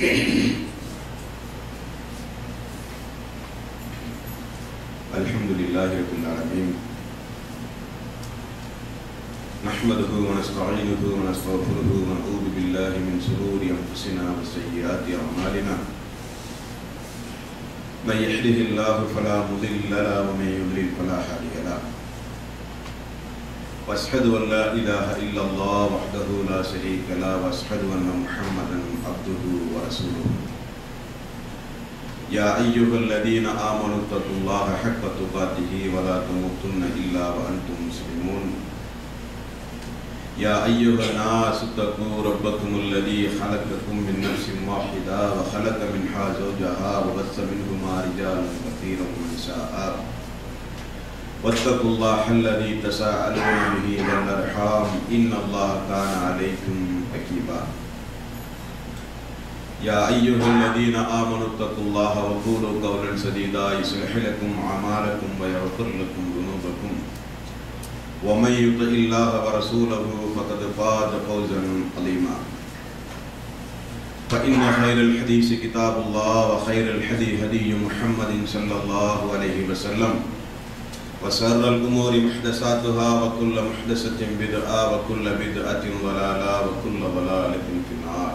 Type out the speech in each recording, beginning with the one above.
الحمد لله رب العالمين نحمده ونستعينه ونستغفره ونعوذ بالله من شرور انفسنا وسيئات اعمالنا من يهده الله فلا مضل له ومن يضلل فلا هادي له واشهد ان لا اله الا الله وحده لا شريك له واشهد ان محمدا عبده ورسوله يا أيها الذين آمنوا اتقوا الله حق تقاته ولا تموتن إلا وأنتم مسلمون يا أيها الناس اتقوا ربكم الذي خلقكم من نفس واحدة وخلق منها زوجها وبث منهما رجالا كثيرا ونساء واتقوا الله الذي تساءلون به والأرحام إن الله كان عليكم رقيبا يا أيها الذين آمنوا اتقوا الله وقولوا قولا سديدا يصلح لكم أعمالكم ويغفر لكم ذنوبكم ومن يطع الله ورسوله فقد فاز فوزا عظيما فإن خير الحديث كتاب الله وخير الهدي هدي محمد صلى الله عليه وسلم وشر الأمور محدثاتها وكل محدثة بدعة وكل بدعة ضلالة وكل ضلالة في النار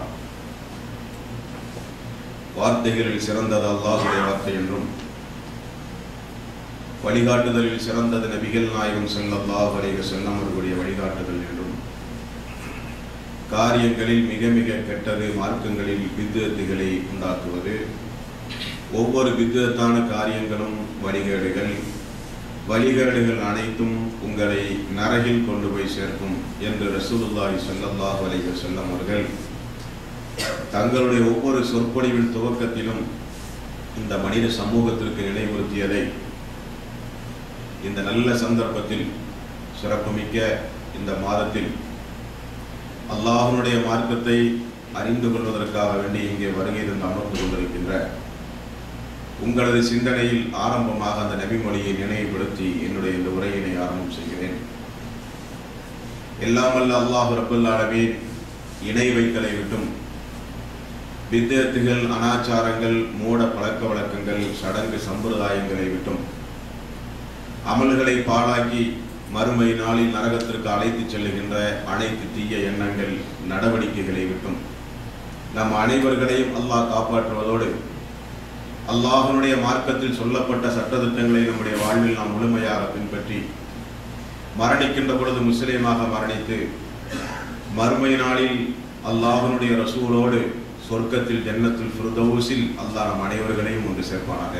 வார்த்தைகளில் சிறந்தது அல்லாஹுடைய வார்த்தை என்றும் வழிகாட்டுதலில் சிறந்தது நபிகள் நாயகம் செல்லல்லாஹ் அலைஹி செல்லம் அவர்களுடைய வழிகாட்டுதல் என்றும் காரியங்களில் மிக மிக கெட்டது மார்க்கங்களில் வித்துவத்துகளை உண்டாக்குவது ஒவ்வொரு வித்துவத்தான காரியங்களும் வழிகேடுகள் வழிகேடுகள் அனைத்தும் உங்களை நரகில் கொண்டு போய் சேர்க்கும் என்று ரசூலுல்லாஹி ஸல்லல்லாஹு அலைஹி வஸல்லம் அவர்கள் தங்களுடைய ஒவ்வொரு சொற்பொழிவின் துவக்கத்திலும் இந்த மனித சமூகத்திற்கு நினைவுறுத்தியதை இந்த நல்ல சந்தர்ப்பத்தில் சிறப்புமிக்க இந்த மாதத்தில் அல்லாஹனுடைய மார்க்கத்தை அறிந்து கொள்வதற்காக வேண்டி இங்கே வருகை தந்து அமர்ந்து கொண்டிருக்கின்ற உங்களது சிந்தனையில் ஆரம்பமாக அந்த நபிமொழியை நினைவுபடுத்தி என்னுடைய இந்த உரையினை ஆரம்பம் செய்கிறேன் எல்லாமல்ல அல்லாஹ் ரபுல்லாலவே இணை வைத்தலை விட்டும் வித்தியத்துகள் அனாச்சாரங்கள் மூட பழக்க வழக்கங்கள் சடங்கு சம்பிரதாயங்களை விட்டும் அமல்களை பாழாக்கி மறுமை நாளில் நரகத்திற்கு அழைத்து செல்லுகின்ற அனைத்து தீய எண்ணங்கள் நடவடிக்கைகளை விட்டும் நம் அனைவர்களையும் அல்லாஹ் காப்பாற்றுவதோடு அல்லாஹனுடைய மார்க்கத்தில் சொல்லப்பட்ட சட்டத்திட்டங்களை நம்முடைய வாழ்வில் நாம் முழுமையாக பின்பற்றி மரணிக்கின்ற பொழுது முஸ்லீமாக மரணித்து மறுமை நாளில் அல்லாஹனுடைய ரசூலோடு சொர்க்கத்தில் ஜன்னத்தில் ஃபிர்தௌஸில் அல்லாஹ் நம் அனைவர்களையும் ஒன்று சேர்ப்பானாக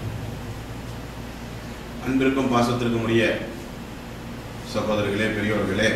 அன்பிற்கும் பாசத்திற்கும் உரிய சகோதரர்களே பெரியோர்களே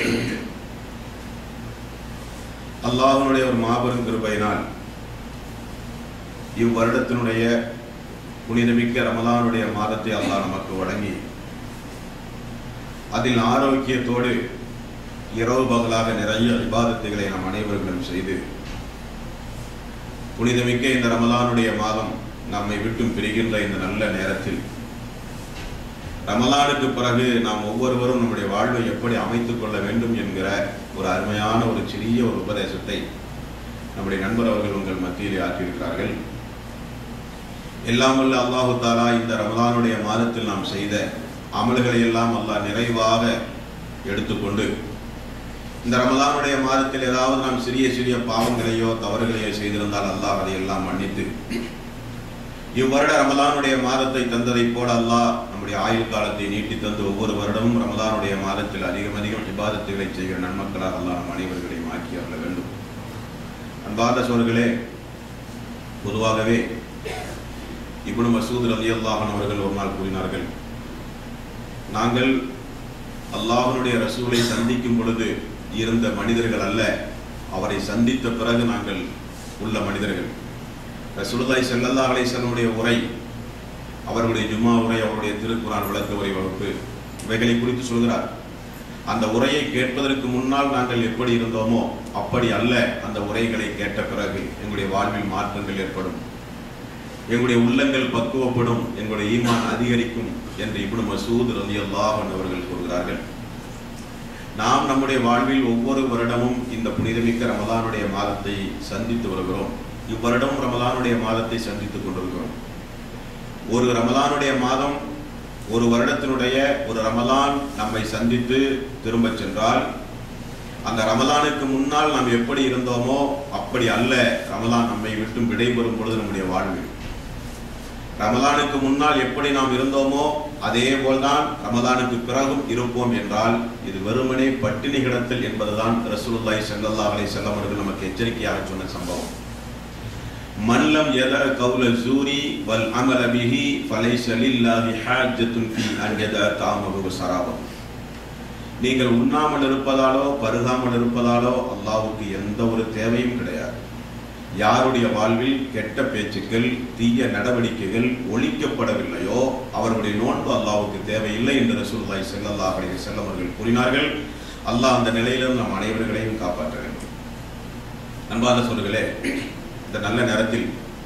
அல்லாஹனுடைய ஒரு மாபெரும் கிருபையினால் இவ்வருடத்தினுடைய புனிதமிக்க ரமலானுடைய மாதத்தை அல்லாஹ் நமக்கு வழங்கி அதில் ஆரோக்கியத்தோடு இரவு பகலாக நிறைய விவாதத்தைகளை நாம் அனைவர்களும் செய்து புனிதமிக்க இந்த ரமலானுடைய மாதம் நம்மை விட்டும் பிரிகின்ற இந்த நல்ல நேரத்தில் ரமலானுக்கு பிறகு நாம் ஒவ்வொருவரும் நம்முடைய வாழ்வை எப்படி அமைத்துக் கொள்ள வேண்டும் என்கிற ஒரு அருமையான ஒரு சிறிய ஒரு உபதேசத்தை நம்முடைய நண்பர் அவர்கள் உங்கள் மத்தியிலே ஆற்றியிருக்கிறார்கள் எல்லாம் வல்ல அல்லாஹு தாலா இந்த ரமலானுடைய மாதத்தில் நாம் செய்த அமல்களை எல்லாம் அல்லாஹ் நிறைவாக எடுத்துக்கொண்டு இந்த ரமலானுடைய மாதத்தில் ஏதாவது நாம் சிறிய சிறிய பாவங்களையோ தவறுகளையோ செய்திருந்தால் அல்லாஹ் அதையெல்லாம் மன்னித்து இவ்வருட ரமலானுடைய மாதத்தை தந்ததை போல அல்லாஹ் நம்முடைய ஆயுள் காலத்தை நீட்டி தந்து ஒவ்வொரு வருடமும் ரமலானுடைய மாதத்தில் அதிகம் அதிகம் விவாதத்துகளை செய்கிற நன்மக்களாக அல்லாஹ் நம் அனைவர்களையும் ஆக்கி அருள வேண்டும் அன்பார்ந்த சோர்களே பொதுவாகவே இப்னு மசூத் அலி அல்லாஹன் அவர்கள் ஒரு நாள் கூறினார்கள் நாங்கள் அல்லாஹனுடைய ரசூலை சந்திக்கும் பொழுது இருந்த மனிதர்கள் அல்ல அவரை சந்தித்த பிறகு நாங்கள் உள்ள மனிதர்கள் ரசூலுல்லாஹி ஸல்லல்லாஹு அலைஹி வஸல்லமுடைய உரை அவர்களுடைய ஜும்மா உரை அவருடைய திருக்குரான் விளக்க உரை வகுப்பு இவைகளை குறித்து சொல்கிறார் அந்த உரையை கேட்பதற்கு முன்னால் நாங்கள் எப்படி இருந்தோமோ அப்படி அல்ல அந்த உரைகளை கேட்ட பிறகு எங்களுடைய வாழ்வில் மாற்றங்கள் ஏற்படும் எங்களுடைய உள்ளங்கள் பக்குவப்படும் எங்களுடைய ஈமான் அதிகரிக்கும் என்று இப்னு மசூத் ரலியல்லாஹு அன்ஹு அவர்கள் கூறுகிறார்கள் நாம் நம்முடைய வாழ்வில் ஒவ்வொரு வருடமும் இந்த புனிதமிக்க ரமலானுடைய மாதத்தை சந்தித்து வருகிறோம் இவ்வருடம் ரமலானுடைய மாதத்தை சந்தித்துக் கொண்டிருக்கிறோம் ஒரு ரமலானுடைய மாதம் ஒரு வருடத்தினுடைய ஒரு ரமலான் நம்மை சந்தித்து திரும்பச் சென்றால் அந்த ரமலானுக்கு முன்னால் நாம் எப்படி இருந்தோமோ அப்படி அல்ல ரமலான் நம்மை விட்டு விடைபெறும் பொழுது நம்முடைய வாழ்வு ரமலானுக்கு முன்னால் எப்படி நாம் இருந்தோமோ அதே போல்தான் ரமலானுக்கு பிறகும் இருப்போம் என்றால் இது வெறுமனே பட்டினி கிடத்தல் என்பதுதான் ரசூலுல்லாஹி ஸல்லல்லாஹு அலைஹி வஸல்லம் அவர்கள் நமக்கு எச்சரிக்கையாக சொன்ன சம்பவம் மல்லம் எத கவுல ஜூரி வல் அமல பிஹி ஃபலைஸ லில்லாஹி ஹாஜத்துன் ஃபி அன் யத தாமஹு சராபம் நீங்கள் உண்ணாமல் இருப்பதாலோ பருகாமல் இருப்பதாலோ அல்லாஹ்வுக்கு எந்த ஒரு தேவையும் கிடையாது யாருடைய வாழ்வில் கெட்ட பேச்சுக்கள் தீய நடவடிக்கைகள் ஒழிக்கப்படவில்லையோ அவர்களுடைய நோன்பு அல்லாஹ்வுக்கு தேவையில்லை என்று ரசூலுல்லாஹி ஸல்லல்லாஹு அலைஹி வஸல்லம் அவர்கள் கூறினார்கள் அல்லாஹ் அந்த நிலையிலும் நம் அனைவர்களையும் காப்பாற்ற வேண்டும் அன்பான சொல்களே இந்த நல்ல நேரத்தில்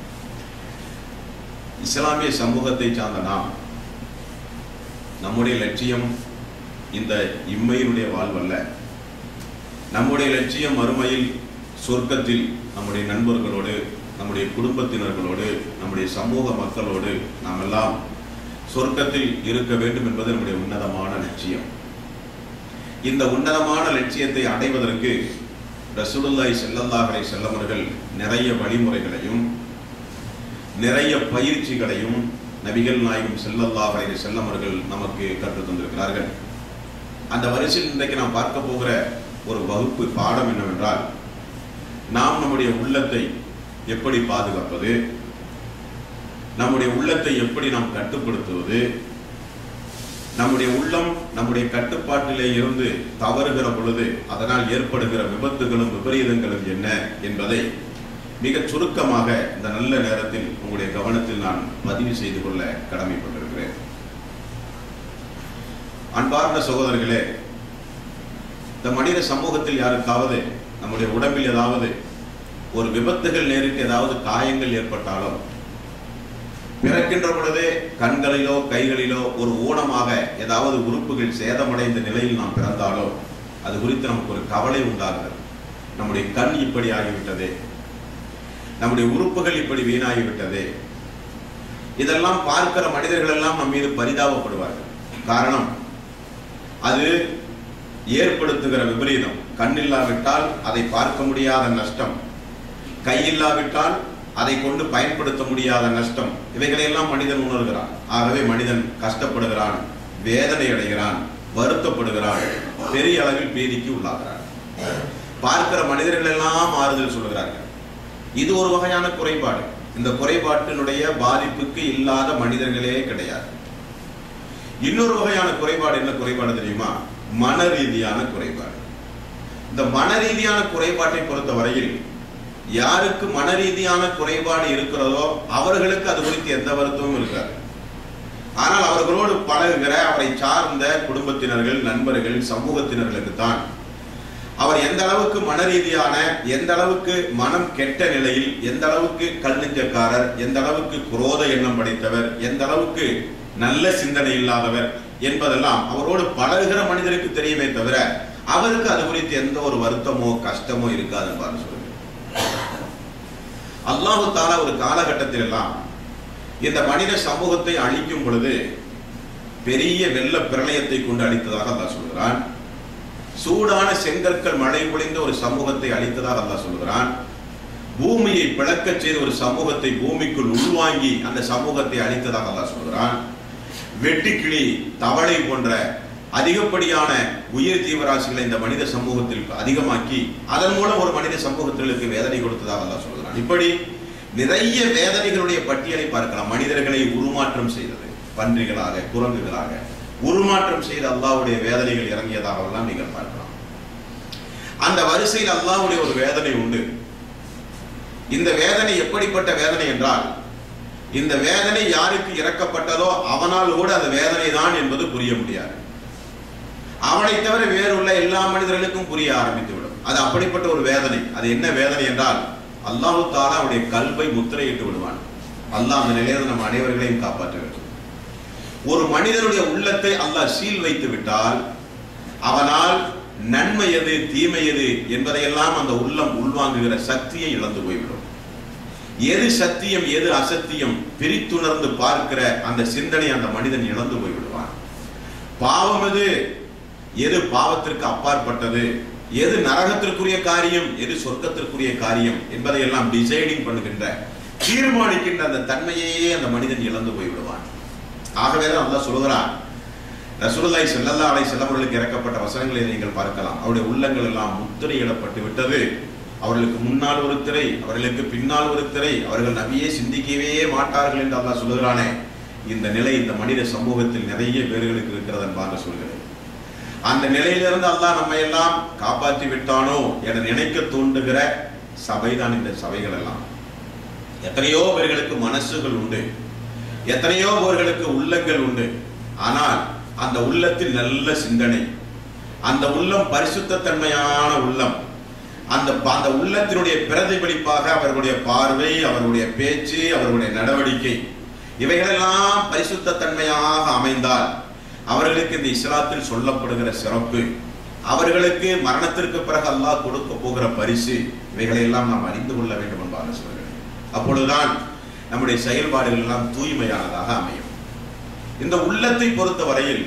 இஸ்லாமிய சமூகத்தை சார்ந்த நாம் நம்முடைய லட்சியம் இந்த இம்மையினுடைய வாழ்வல்ல நம்முடைய லட்சியம் மறுமையில் சொர்க்கத்தில் நம்முடைய நண்பர்களோடு நம்முடைய குடும்பத்தினர்களோடு நம்முடைய சமூக மக்களோடு நாம் எல்லாம் சொர்க்கத்தில் இருக்க வேண்டும் என்பது நம்முடைய உன்னதமான லட்சியம் இந்த உன்னதமான லட்சியத்தை அடைவதற்கு ரசூலுல்லாஹி ஸல்லல்லாஹு அலைஹி வஸல்லம் அவர்கள் நிறைய வழிமுறைகளையும் நிறைய பயிற்சிகளையும் நபிகள் நாயகம் ஸல்லல்லாஹு அலைஹி வஸல்லம் அவர்கள் நமக்கு கற்றுத் தந்திருக்கிறார்கள் அந்த வரிசையில் இன்றைக்கு நாம் பார்க்க போகிற ஒரு வகுப்பு பாடம் என்னவென்றால் நாம் நம்முடைய உள்ளத்தை எப்படி பாதுகாப்பது நம்முடைய உள்ளத்தை எப்படி நாம் கட்டுப்படுத்துவது நம்முடைய உள்ளம் நம்முடைய கட்டுப்பாட்டிலே இருந்து தவறுகிற பொழுது அதனால் ஏற்படுகிற விபத்துகளும் விபரீதங்களும் என்ன என்பதை மிக சுருக்கமாக இந்த நல்ல நேரத்தில் உங்களுடைய கவனத்தில் நான் பதிவு செய்து கொள்ள கடமைப்பட்டிருக்கிறேன் அன்பார்ந்த சகோதரர்களே இந்த மனித சமூகத்தில் யாருக்காவது நம்முடைய உடம்பில் ஏதாவது ஒரு விபத்துகள் நேரிட்டு ஏதாவது காயங்கள் ஏற்பட்டாலோ பிறக்கின்ற பொழுதே கண்களிலோ கைகளிலோ ஒரு ஊனமாக ஏதாவது உறுப்புகள் சேதமடைந்த நிலையில் நாம் பிறந்தாலோ அது குறித்து நமக்கு ஒரு கவலை உண்டாகிறது நம்முடைய கண் இப்படி ஆகிவிட்டதே நம்முடைய உறுப்புகள் இப்படி வீணாகிவிட்டதே இதெல்லாம் பார்க்கிற மனிதர்கள் எல்லாம் நம் மீது பரிதாபப்படுவார்கள் காரணம் அது ஏற்படுத்துகிற விபரீதம் கண்ணில்லாவிட்டால் அதை பார்க்க முடியாத நஷ்டம் கையில்லாவிட்டால் அதை கொண்டு பயன்படுத்த முடியாத நஷ்டம் இவைகளையெல்லாம் மனிதன் உணர்கிறான் ஆகவே மனிதன் கஷ்டப்படுகிறான் வேதனை அடைகிறான் வருத்தப்படுகிறான் பெரிய அளவில் பீதிக்கு உள்ளாகிறான் பார்க்கிற மனிதர்கள் எல்லாம் ஆறுதல் சொல்லுகிறார்கள் இது ஒரு வகையான குறைபாடு இந்த குறைபாட்டினுடைய பாதிப்புக்கு இல்லாத மனிதர்களே கிடையாது இன்னொரு வகையான குறைபாடு என்ன குறைபாடு தெரியுமா மன ரீதியான குறைபாடு இந்த மன ரீதியான குறைபாட்டை பொறுத்த வரையில் யாருக்கு மன ரீதியான குறைபாடு இருக்கிறதோ அவர்களுக்கு அது குறித்து எந்த வருத்தமும் இருக்காது ஆனால் அவர்களோடு பழகுகிற அவரை சார்ந்த குடும்பத்தினர்கள் நண்பர்கள் சமூகத்தினர்களுக்கு தான் அவர் எந்த அளவுக்கு மன ரீதியான எந்த அளவுக்கு மனம் கெட்ட நிலையில் எந்த அளவுக்கு கல் நெஞ்சக்காரர் எந்த அளவுக்கு குரோத எண்ணம் படைத்தவர் எந்த அளவுக்கு நல்ல சிந்தனை இல்லாதவர் என்பதெல்லாம் அவரோடு பழகுகிற மனிதருக்கு தெரியுமே தவிர அவருக்கு அது குறித்து எந்த ஒரு வருத்தமோ கஷ்டமோ இருக்காது என்று சொல்லுங்க அல்லாஹு தாலா ஒரு காலகட்டத்தில் எல்லாம் இந்த மனித சமூகத்தை அழிக்கும் பொழுது பெரிய வெள்ள பிரளயத்தை கொண்டு அழித்ததாக அல்லாஹ் சொல்கிறான் சூடான செங்கற்கள் மழை பொழிந்த ஒரு சமூகத்தை அழித்ததாக அல்லாஹ் சொல்கிறான் பூமியை பிளக்கச் செய்த ஒரு சமூகத்தை பூமிக்குள் உள்வாங்கி அந்த சமூகத்தை அழித்ததாக அல்லாஹ் சொல்கிறான் வெட்டுக்கிளி தவளை போன்ற அதிகப்படியான உயிர் ஜீவராசிகளை இந்த மனித சமூகத்தில் அதிகமாக்கி அதன் மூலம் ஒரு மனித சமூகத்திற்கு வேதனை கொடுத்ததாக அல்லாஹ் சொல்கிறான் இப்படி நிறைய வேதனைகளுடைய பட்டியலை பார்க்கலாம் மனிதர்களை உருமாற்றம் செய்தது பன்றிகளாக குரங்குகளாக உருமாற்றம் செய்த அல்லாஹ்வுடைய வேதனைகள் இறங்கியதாகவெல்லாம் நீங்கள் பார்க்கலாம் அந்த வரிசையில் அல்லாஹ்வுடைய ஒரு வேதனை உண்டு இந்த வேதனை எப்படிப்பட்ட வேதனை என்றால் இந்த வேதனை யாருக்கு இறக்கப்பட்டதோ அவனால் கூட அந்த வேதனை தான் என்பது புரிய முடியாது அவனை தவிர வேறுள்ள எல்லா மனிதர்களுக்கும் புரிய ஆரம்பித்துவிடும் அது அப்படிப்பட்ட ஒரு வேதனை அது என்ன வேதனை என்றால் அல்லாஹு தாலா அவருடைய கல்வை முத்திரையிட்டு விடுவான் அல்லாஹ் அந்த நிலையில நம்ம அனைவர்களையும் காப்பாற்ற வேண்டும் ஒரு மனிதனுடைய உள்ளத்தை அல்லாஹ் சீல் வைத்து விட்டால் அவனால் நன்மை எது தீமை எது என்பதையெல்லாம் அந்த உள்ளம் உள்வாங்குகிற சக்தியை இழந்து போய்விடும் எது சத்தியம் எது அசத்தியம் பிரித்துணர்ந்து பார்க்கிற அந்த சிந்தனை அந்த மனிதன் இழந்து போய்விடுவான் பாவம் எது எது பாவத்திற்கு அப்பாற்பட்டது எது நரகத்திற்குரிய காரியம் எது சொர்க்கத்திற்குரிய காரியம் என்பதை எல்லாம் டிசைடிங் பண்ணுகின்ற தீர்மானிக்கின்ற அந்த தன்மையையே அந்த மனிதன் இழந்து போய்விடுவான் ஆகவே தான் அல்லாஹ் சொல்கிறான் ரசூலுல்லாஹி ஸல்லல்லாஹு அலைஹி வஸல்லம் அவர்களுக்கு இறக்கப்பட்ட வசனங்களை நீங்கள் பார்க்கலாம் அவருடைய உள்ளங்கள் எல்லாம் முத்திரையிடப்பட்டு விட்டது அவர்களுக்கு முன்னால் ஒரு திரை அவர்களுக்கு பின்னால் ஒரு திரை அவர்கள் நபியே சிந்திக்கவே மாட்டார்கள் என்று அல்லாஹ் சொல்லுகிறானே இந்த நிலை இந்த மனித சமூகத்தில் நிறைய பேர்களுக்கு இருக்கிறது என்பாக சொல்கிறது அந்த நிலையிலிருந்து அல்லாஹ் நம்மை எல்லாம் காப்பாற்றி விட்டானோ என நினைக்க தூண்டுகிற சபைதான் இந்த சபைகள் எல்லாம் எத்தனையோ பேர்களுக்கு மனசுகள் உண்டு எத்தனையோ பேர்களுக்கு உள்ளங்கள் உண்டு ஆனால் அந்த உள்ளத்தில் நல்ல சிந்தனை அந்த உள்ளம் பரிசுத்த தன்மையான உள்ளம் அந்த அந்த உள்ளத்தினுடைய பிரதிபலிப்பாக அவர்களுடைய பார்வை அவர்களுடைய பேச்சு அவர்களுடைய நடவடிக்கை இவைகளெல்லாம் பரிசுத்த தன்மையாக அமைந்தால் அவர்களுக்கு இந்த இஸ்லாத்தில் சொல்லப்படுகிற சிறப்பு அவர்களுக்கு மரணத்திற்கு பிறகு அல்லாஹ் கொடுக்க போகிற பரிசு இவைகளை எல்லாம் நாம் அறிந்து கொள்ள வேண்டும் என்பாக சொல்கிறேன் அப்பொழுதுதான் நம்முடைய செயல்பாடுகள் எல்லாம் தூய்மையானதாக அமையும் இந்த உள்ளத்தை பொறுத்த வரையில்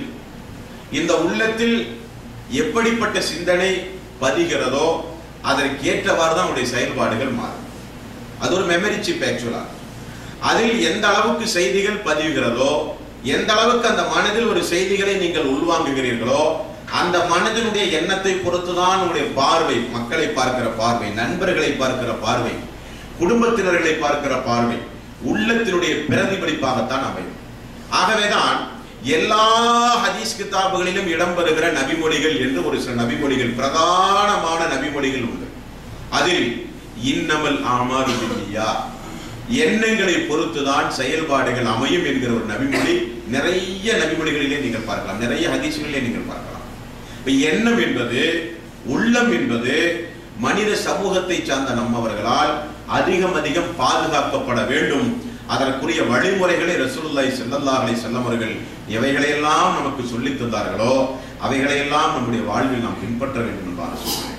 இந்த உள்ளத்தில் எப்படிப்பட்ட சிந்தனை பதிகிறதோ அதற்கு ஏற்றவாறு தான் அவருடைய செயல்பாடுகள் மாறும் அது ஒரு மெமரி சிப் ஆக்சுவலா அதில் எந்த அளவுக்கு செய்திகள் பதிவுகிறதோ எந்த அளவுக்கு அந்த மனதில் ஒரு செய்திகளை நீங்கள் உள்வாங்குகிறீர்களோ அந்த மனதினுடைய எண்ணத்தை பொறுத்துதான் உங்களுடைய பார்வை மக்களை பார்க்கிற பார்வை நண்பர்களை பார்க்கிற பார்வை குடும்பத்தினர்களை பார்க்கிற பார்வை உள்ளத்தினுடைய பிரதிபலிப்பாகத்தான் அமையும் ஆகவேதான் எல்லா ஹதீஸ் கிதாபுகளிலும் இடம்பெறுகிற நபிமொழிகள் என்று ஒரு சில நபிமொழிகள் பிரதானமான நபிமொழிகள் உண்டு அதில் இன்னமல் ஆமாறு பில்லியா எண்ணங்களை பொறுத்துதான் செயல்பாடுகள் அமையும் என்கிற ஒரு நபிமொழி நிறைய நபிமொழிகளிலே நீங்கள் பார்க்கலாம் நிறைய ஹதீஸ்களிலே நீங்கள் பார்க்கலாம் இப்ப எண்ணம் என்பது உள்ளம் என்பது மனித சமூகத்தை சார்ந்த நம்மவர்களால் அதிகம் அதிகம் பாதுகாக்கப்பட வேண்டும் அதற்குரிய வழிமுறைகளை ரசூலுல்லாஹி ஸல்லல்லாஹு அலைஹி வஸல்லம் அவர்கள் எவைகளையெல்லாம் நமக்கு சொல்லித் தந்தார்களோ அவைகளையெல்லாம் நம்முடைய வாழ்வில் நாம் பின்பற்ற வேண்டும் என்பார் சொல்கிறேன்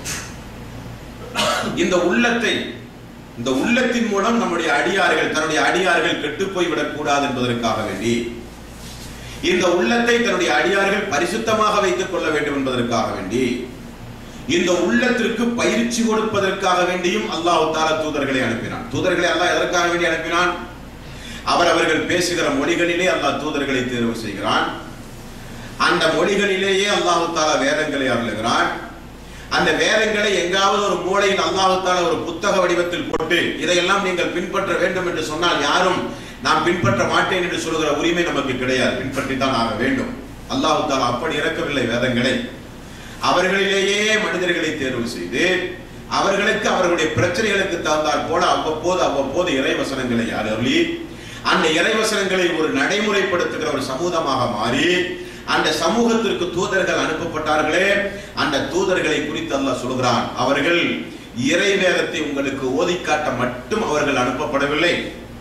இந்த உள்ளத்தை இந்த உள்ளத்தின் மூலம் நம்முடைய அடியார்கள் தன்னுடைய அடியார்கள் கெட்டுப் போய் விடக்கூடாது என்பதற்காக வேண்டி இந்த உள்ளத்தை தன்னுடைய அடியார்கள் பரிசுத்தமாக வைத்துக் கொள்ள வேண்டும் என்பதற்காக வேண்டி இந்த உள்ளத்திற்கு பயிற்சி கொடுப்பதற்காக வேண்டியும் அல்லாஹ் தாலா தூதர்களை அனுப்பினான் தூதர்களை அல்லாஹ் எதற்காக வேண்டி அனுப்பினான் அவர் அவர்கள் பேசுகிற மொழிகளிலே அல்லாஹ் தூதர்களை தேர்வு செய்கிறான் அந்த மொழிகளிலேயே அல்லாஹு தாலா வேதங்களை அருளுகிறான் அந்த வேதங்களை எங்காவது ஒரு மூலையில் அல்லாஹு தாலா ஒரு புத்தக வடிவத்தில் போட்டு இதையெல்லாம் நீங்கள் பின்பற்ற வேண்டும் என்று சொன்னால் யாரும் நான் பின்பற்ற மாட்டேன் என்று சொல்கிற உரிமை நமக்கு கிடையாது பின்பற்றித்தான் ஆக வேண்டும் அல்லாஹு தாலா அப்படி இறக்கவில்லை வேதங்களை அவர்களிலேயே மனிதர்களை தேர்வு செய்து அவர்களுக்கு அவர்களுடைய பிரச்சனைகளுக்கு தகுந்தாற் போல அவ்வப்போது அவ்வப்போது இறைவசனங்களை அருளி அந்த இறைவசனங்களை ஒரு நடைமுறைப்படுத்துகிற ஒரு சமூகமாக மாறி அந்த சமூகத்திற்கு தூதர்கள் அனுப்பப்பட்டார்களே அந்த தூதர்களை குறித்து அல்லாஹ் சொல்கிறான் அவர்கள் இறை வேதத்தை உங்களுக்கு ஓதி காட்ட மட்டும் அவர்கள் அனுப்பப்படவில்லை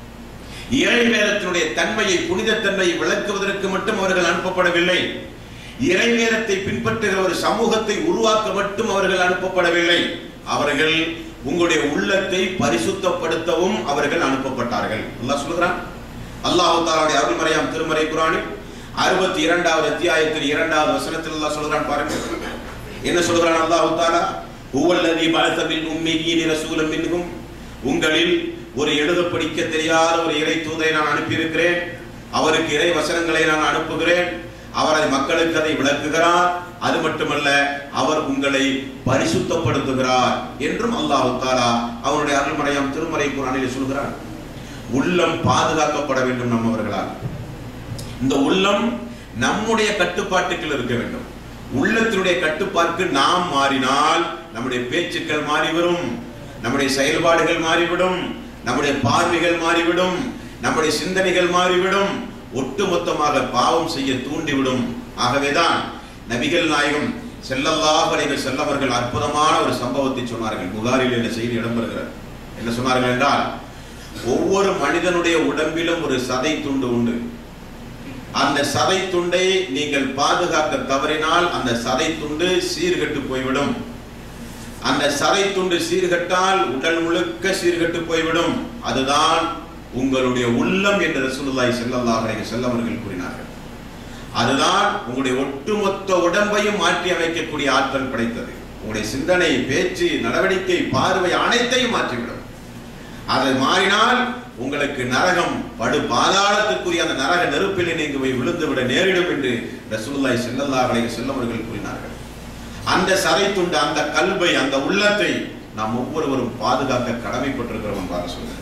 இறை வேதத்தினுடைய தன்மையை புனித தன்மையை விளக்குவதற்கு மட்டும் அவர்கள் அனுப்பப்படவில்லை இறை வேதத்தை பின்பற்றுகிற ஒரு சமூகத்தை உருவாக்க மட்டும் அவர்கள் அனுப்பப்படவில்லை அவர்கள் உங்களுடைய உள்ளத்தை பரிசுத்தப்படுத்தவும் அவர்கள் அனுப்பப்பட்டார்கள் அல்லாஹ் சொல்கிறான் அல்லாஹ் தாலாவுடைய அருள்மறையாம் திருமறை குரானில் அறுபத்தி இரண்டாவது அத்தியாயத்தில் இரண்டாவது வசனத்தில் அல்லாஹ் சொல்கிறான் பாருங்க என்ன சொல்கிறான் அல்லாஹ் தாலா ஹுவல்லதி பலத்தபில் உம்மியின் ரசூலம் மின்கும் உங்களில் ஒரு எழுத படிக்க தெரியாத ஒரு இறை தூதரை நான் அனுப்பியிருக்கிறேன் அவருக்கு இறை வசனங்களை நான் அனுப்புகிறேன் அவர் அதை மக்களுக்கு அதை விளக்குகிறார் அது மட்டுமல்ல அவர் உங்களை பரிசுத்தப்படுத்துகிறார் என்றும் அல்லாஹு தாலா அவருடைய அருள்மறையாம் திருமறை குரானில் சொல்கிறார் உள்ளம் பாதுகாக்கப்பட வேண்டும் நம்மவர்களால் இந்த உள்ளம் நம்முடைய கட்டுப்பாட்டுக்குள் இருக்க வேண்டும் உள்ளத்தினுடைய கட்டுப்பாட்டுக்கு நாம் மாறினால் நம்முடைய பேச்சுக்கள் மாறிவரும் நம்முடைய செயல்பாடுகள் மாறிவிடும் நம்முடைய பார்வைகள் மாறிவிடும் நம்முடைய சிந்தனைகள் மாறிவிடும் ஒட்டுமொத்தமாக பாவம் செய்ய தூண்டிவிடும் ஆகவேதான் நபிகள் நாயகம் செல்லல்லாஹ் அலைவர் செல்லவர்கள் அற்புதமான ஒரு சம்பவத்தை சொன்னார்கள் புகாரில் என்ற செய்தி இடம்பெறுகிறது என்ன சொன்னார்கள் என்றால் ஒவ்வொரு மனிதனுடைய உடம்பிலும் ஒரு சதை துண்டு உண்டு அந்த சதை துண்டை நீங்கள் பாதுகாக்க தவறினால் அந்த சதை துண்டு சீர்கெட்டு போய்விடும் அந்த சதை துண்டு சீர்கட்டால் உடல் முழுக்க சீர்கட்டு போய்விடும் அதுதான் உங்களுடைய உள்ளம் என்று ரசூலுல்லாஹி ஸல்லல்லாஹு அலைஹி வஸல்லம் அவர்கள் கூறினார்கள் அதுதான் உங்களுடைய ஒட்டுமொத்த உடம்பையும் மாற்றி அமைக்கக்கூடிய ஆற்றல் படைத்தது உங்களுடைய சிந்தனை பேச்சு நடவடிக்கை பார்வை அனைத்தையும் மாற்றிவிடும் அது மாறினால் உங்களுக்கு நரகம் படு பாதாளத்துக்குரிய அந்த நரக நெருப்பில் நீங்க போய் விழுந்து விட நேரிடும் என்று ரசூலுல்லாஹி ஸல்லல்லாஹு அலைஹி வஸல்லம் அவர்கள் கூறினார்கள் அந்த சதை துண்டு அந்த கல்வை அந்த உள்ளத்தை நாம் ஒவ்வொருவரும் பாதுகாக்க கடமைப்பட்டிருக்கிறோம் என்று சொல்லுங்கள்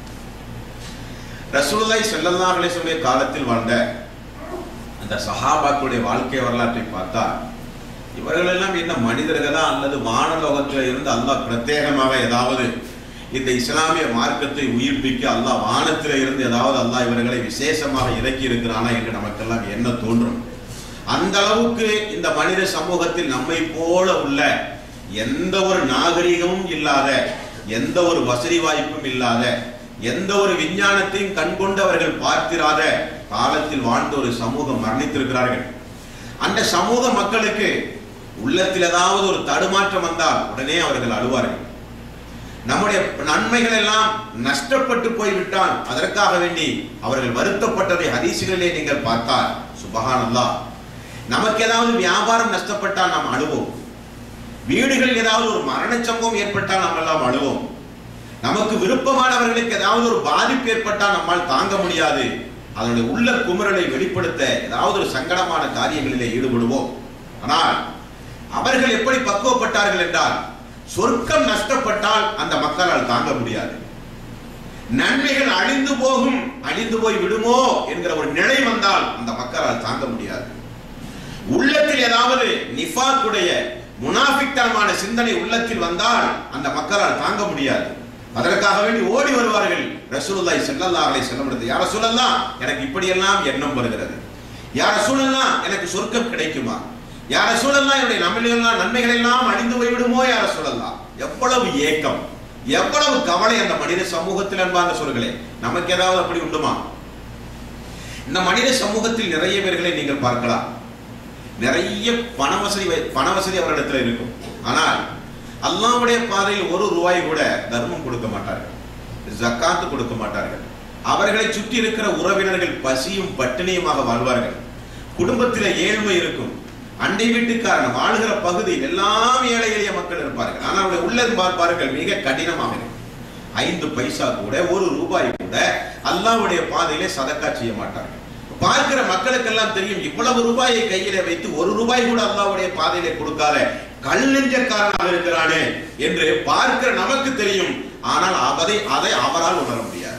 ரசூலுல்லாஹி ஸல்லல்லாஹு அலைஹி வஸல்லம் காலத்தில் வாழ்ந்த அந்த சஹாபாக்களுடைய வாழ்க்கை வரலாற்றை பார்த்தா இவர்கள் எல்லாம் என்ன மனிதர்களா அல்லது வானலோகத்தில் இருந்து அல்லாஹ் பிரத்யேகமாக ஏதாவது இந்த இஸ்லாமிய மார்க்கத்தை உயிர்ப்பிக்க அல்லாஹ் வானத்தில் இருந்து ஏதாவது அல்லாஹ் இவர்களை விசேஷமாக இறக்கி இருக்கிறானா என்று நமக்கெல்லாம் என்ன தோன்றும் அந்த அளவுக்கு இந்த மனித சமூகத்தில் நம்மை போல உள்ள எந்த ஒரு நாகரிகமும் இல்லாத எந்த ஒரு வசதி வாய்ப்பும் இல்லாத எந்த ஒரு விஞ்ஞானத்தையும் கண்கொண்டு அவர்கள் பார்த்திராத காலத்தில் வாழ்ந்த ஒரு சமூகம் மரணித்திருக்கிறார்கள் அந்த சமூக மக்களுக்கு உள்ளத்தில் ஏதாவது ஒரு தடுமாற்றம் வந்தால் உடனே அவர்கள் அழுவார்கள் நம்முடைய நன்மைகள் எல்லாம் நஷ்டப்பட்டு போய்விட்டால் அதற்காக வேண்டி அவர்கள் வருத்தப்பட்டதை ஹதீசுகளிலே நீங்கள் பார்த்தால் சுபஹானல்லா நமக்கு ஏதாவது வியாபாரம் நஷ்டப்பட்டால் நாம் அழுவோம் வீடுகளில் ஏதாவது ஒரு மரண சம்பவம் ஏற்பட்டால் நாம் எல்லாம் அழுவோம் நமக்கு விருப்பமானவர்களுக்கு ஏதாவது ஒரு பாதிப்பு ஏற்பட்டால் நம்மால் தாங்க முடியாது அதனுடைய உள்ள குமுறலை வெளிப்படுத்த ஏதாவது ஒரு சங்கடமான காரியங்களிலே ஈடுபடுவோம் ஆனால் அவர்கள் எப்படி பக்குவப்பட்டார்கள் என்றால் சொர்க்கம் நஷ்டப்பட்டால் அந்த மக்களால் தாங்க முடியாது நன்மைகள் அழிந்து போகும் அழிந்து போய் விடுமோ என்கிற ஒரு நிலை வந்தால் அந்த மக்களால் தாங்க முடியாது உள்ளத்தில் ஏதாவது நிஃபாக்குடைய முனாஃபிக்தனமான சிந்தனை உள்ளத்தில் வந்தால் அந்த மக்களால் தாங்க முடியாது அதற்காக வேண்டி ஓடி வருவார்கள் ரசூலுல்லாஹி ஸல்லல்லாஹு அலைஹி வஸல்லம் யார சொல்லலாம் எனக்கு இப்படியெல்லாம் எண்ணம் வருகிறது யார சொல்லலாம் எனக்கு சொர்க்கம் கிடைக்குமா யார சொல்லலாம் என்னுடைய நன்மைகள் நன்மைகள் எல்லாம் அழிந்து போய்விடுமோ யார சொல்லலாம் எவ்வளவு ஏக்கம் எவ்வளவு கவலை அந்த மனித சமூகத்தில் அன்பார்ந்த சொல்களே நமக்கு ஏதாவது அப்படி உண்டுமா இந்த மனித சமூகத்தில் நிறைய பேர்களை நீங்கள் பார்க்கலாம் நிறைய பண வசதி வை- பண வசதி அவரிடத்தில் இருக்கும் ஆனால் அல்லாஹ்வுடைய பாதையில் ஒரு ரூபாய் கூட தர்மம் கொடுக்க மாட்டார்கள் ஜக்காத்து கொடுக்க மாட்டார்கள் அவர்களை சுற்றி இருக்கிற உறவினர்கள் பசியும் பட்டினியுமாக வாழ்வார்கள் குடும்பத்தில் ஏழ்மை இருக்கும் அண்டை வீட்டுக்காரன் வாழ்கிற பகுதியில் எல்லாம் ஏழை எளிய மக்கள் இருப்பார்கள் ஆனால் அவருடைய உள்ளம் பார்ப்பார்கள் மிக கடினமாக இருக்கும் ஐந்து பைசா கூட ஒரு ரூபாய் கூட அல்லாஹ்வுடைய பாதையிலே சதக்கா செய்ய மாட்டார்கள் பார்க்கிற மக்களுக்கெல்லாம் தெரியும் இவ்வளவு ரூபாயை கையில வைத்து ஒரு ரூபாய் கூட அல்லாஹ்வுடைய பாதையிலே கொடுக்காத கல்லெஞ்சக்காரனாக இருக்கிறானே என்று பார்க்கிற நமக்கு தெரியும் ஆனால் அவரை அதை அவரால் உணர முடியாது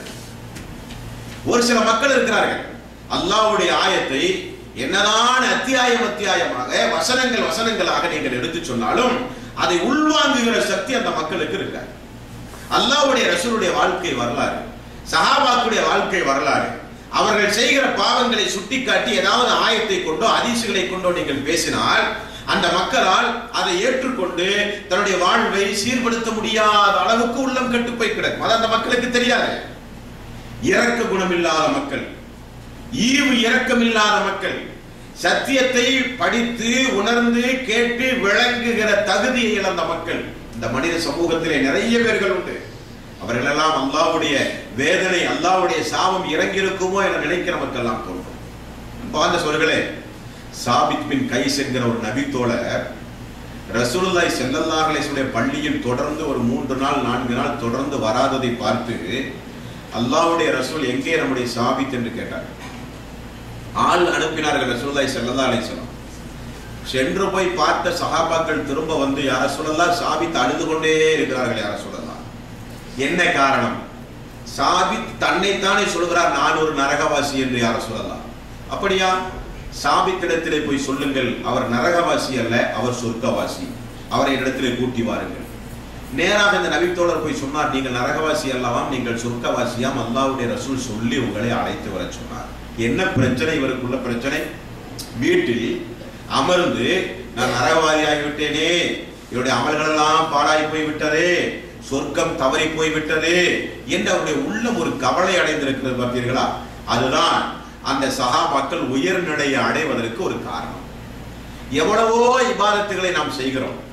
ஒரு சில மக்கள் இருக்கிறார்கள் அல்லாஹ்வுடைய ஆயத்தை என்னதான் அத்தியாயம் அத்தியாயமாக வசனங்கள் வசனங்களாக நீங்கள் எடுத்து சொன்னாலும் அதை உள்வாங்குகிற சக்தி அந்த மக்களுக்கு இருக்காது அல்லாஹ்வுடைய ரசூலுடைய வாழ்க்கை வரலாறு சஹாபாக்குடைய வாழ்க்கை வரலாறு அவர்கள் செய்கிற பாவங்களை சுட்டிக்காட்டி ஏதாவது ஆயத்தை கொண்டோ அதிசுகளை கொண்டோ நீங்கள் பேசினால் அந்த மக்களால் அதை ஏற்றுக்கொண்டு தன்னுடைய வாழ்வை சீர்படுத்த முடியாத அளவுக்கு உள்ளம் கெட்டு போய் கிடக்கும் அது அந்த மக்களுக்கு தெரியாது இரக்க குணமில்லாத மக்கள் ஈவு இரக்கமில்லாத மக்கள் சத்தியத்தை படித்து உணர்ந்து கேட்டு விளங்குகிற தகுதியை இழந்த மக்கள் இந்த மனித சமூகத்திலே நிறைய பேர்கள் உண்டு அவர்களெல்லாம் அல்லாஹ்வுடைய வேதனை அல்லாஹ்வுடைய சாபம் இறங்கி இருக்குமோ என நினைக்கிற மக்கள் எல்லாம் தோன்றும் பார்ந்த சொல்களே சாபித் பின் கைஸ் என்கிற ஒரு நபித்தோழர் ரசூலுல்லாஹி ஸல்லல்லாஹு அலைஹி வஸல்லம் பள்ளியில் தொடர்ந்து ஒரு மூன்று நாள் நான்கு நாள் தொடர்ந்து வராததை பார்த்து அல்லாஹ்வுடைய ரசூல் எங்கே நம்முடைய சாபித் என்று கேட்டார் ஆள் அனுப்பினார்கள் ரசூலுல்லாஹி ஸல்லல்லாஹு அலைஹி வஸல்லம் சென்று போய் பார்த்த சஹாபாக்கள் திரும்ப வந்து யார சொல்லலாம் சாபித் அழுது கொண்டே இருக்கிறார்கள் யார சொல்லலாம் என்ன காரணம் சாபித் தன்னைத்தானே சொல்கிறார் நான் ஒரு நரகவாசி என்று யார சொல்லலாம் அப்படியா சாபித்திடத்திலே போய் சொல்லுங்கள் அவர் நரகவாசி அல்ல அவர் சொர்க்கவாசி அவரை இடத்திலே கூட்டி வாருங்கள் நேராக இந்த நபித்தோழர் போய் சொன்னார் நீங்கள் நரகவாசி அல்லவாம் நீங்கள் சொர்க்கவாசியாம் அல்லாஹ்வுடைய ரசூல் சொல்லி உங்களை அழைத்து வர சொன்னார் என்ன பிரச்சனை இவருக்குள்ள பிரச்சனை வீட்டில் அமர்ந்து நான் நரகவாதியாகி விட்டேனே என்னுடைய அமல்கள் எல்லாம் பாழாய் போய் விட்டதே சொர்க்கம் தவறி போய் விட்டதே என்று அவருடைய உள்ளம் ஒரு கவலை அடைந்திருக்கிறது பார்த்தீர்களா அதுதான் அந்த சகாபாக்கள் உயர்நிலையை அடைவதற்கு ஒரு காரணம் எவ்வளவோ இபாதத்துகளை நாம் செய்கிறோம்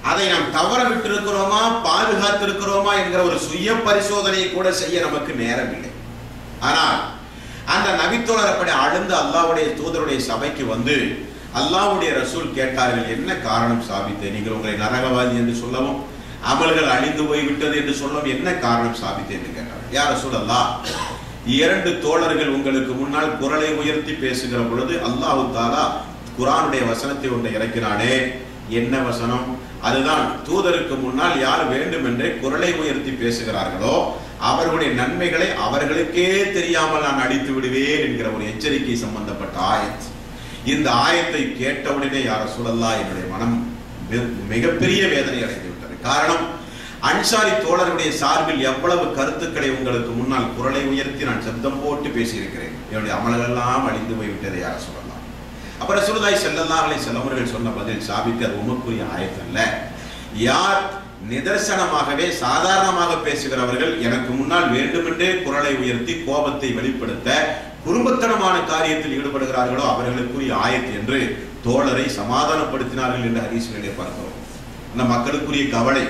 அதை நாம் தவற விட்டிருக்கிறோமா பாதுகாத்திருக்கிறோமா என்கிற ஒரு சுய பரிசோதனையை கூட செய்ய நமக்கு நேரம் இல்லை ஆனால் அந்த நபித்தோழர் அப்படி அழுந்து அல்லாஹ்வுடைய தூதருடைய சபைக்கு வந்து அல்லாஹ்வுடைய ரசூல் கேட்டார்கள் என்ன காரணம் சாபித்தே நீங்கள் உங்களை நரகவாதி என்று சொல்லவும் அமல்கள் அழிந்து போய்விட்டது என்று சொல்லவும் என்ன காரணம் சாபித்தே என்று கேட்டார்கள் யார் ரசூல் அல்லாஹ் இரண்டு தோழர்கள் உங்களுக்கு முன்னால் குரலை உயர்த்தி பேசுகிற பொழுது அல்லாஹு தாலா குரானுடைய வசனத்தை ஒன்றை இறக்கினானே என்ன வசனம் அதுதான் தூதருக்கு முன்னால் யார் வேண்டும் என்றே குரலை உயர்த்தி பேசுகிறார்களோ அவர்களுடைய நன்மைகளை அவர்களுக்கே தெரியாமல் நான் அடித்து விடுவேன் என்கிற ஒரு எச்சரிக்கை சம்பந்தப்பட்ட ஆயத் இந்த ஆயத்தை கேட்டவுடனே யார சொல்லலா என்னுடைய மனம் மிக- மிகப்பெரிய வேதனை அடைந்து விட்டது காரணம் அன்சாரி தோழருடைய சார்பில் எவ்வளவு கருத்துக்களை உங்களுக்கு முன்னால் குரலை உயர்த்தி நான் சப்தம் போட்டு பேசியிருக்கிறேன் என்னுடைய அமல்களெல்லாம் அழிந்து போய்விட்டதை யார சொல்லலாம் அப்புறம் சுருதாய் செல்லல்லாஹலை செல்லவர்கள் சொன்ன பதில் சாபித்து அது உமக்குரிய ஆயத்தல்ல யார் நிதர்சனமாகவே சாதாரணமாக பேசுகிறவர்கள் எனக்கு முன்னால் வேண்டுமென்றே குரலை உயர்த்தி கோபத்தை வெளிப்படுத்த குறும்பத்தனமான காரியத்தில் ஈடுபடுகிறார்களோ அவர்களுக்குரிய ஆயத்து என்று தோழரை சமாதானப்படுத்தினார்கள் என்று ஹரிசுகளை பார்க்கிறோம் அந்த மக்களுக்குரிய கவலை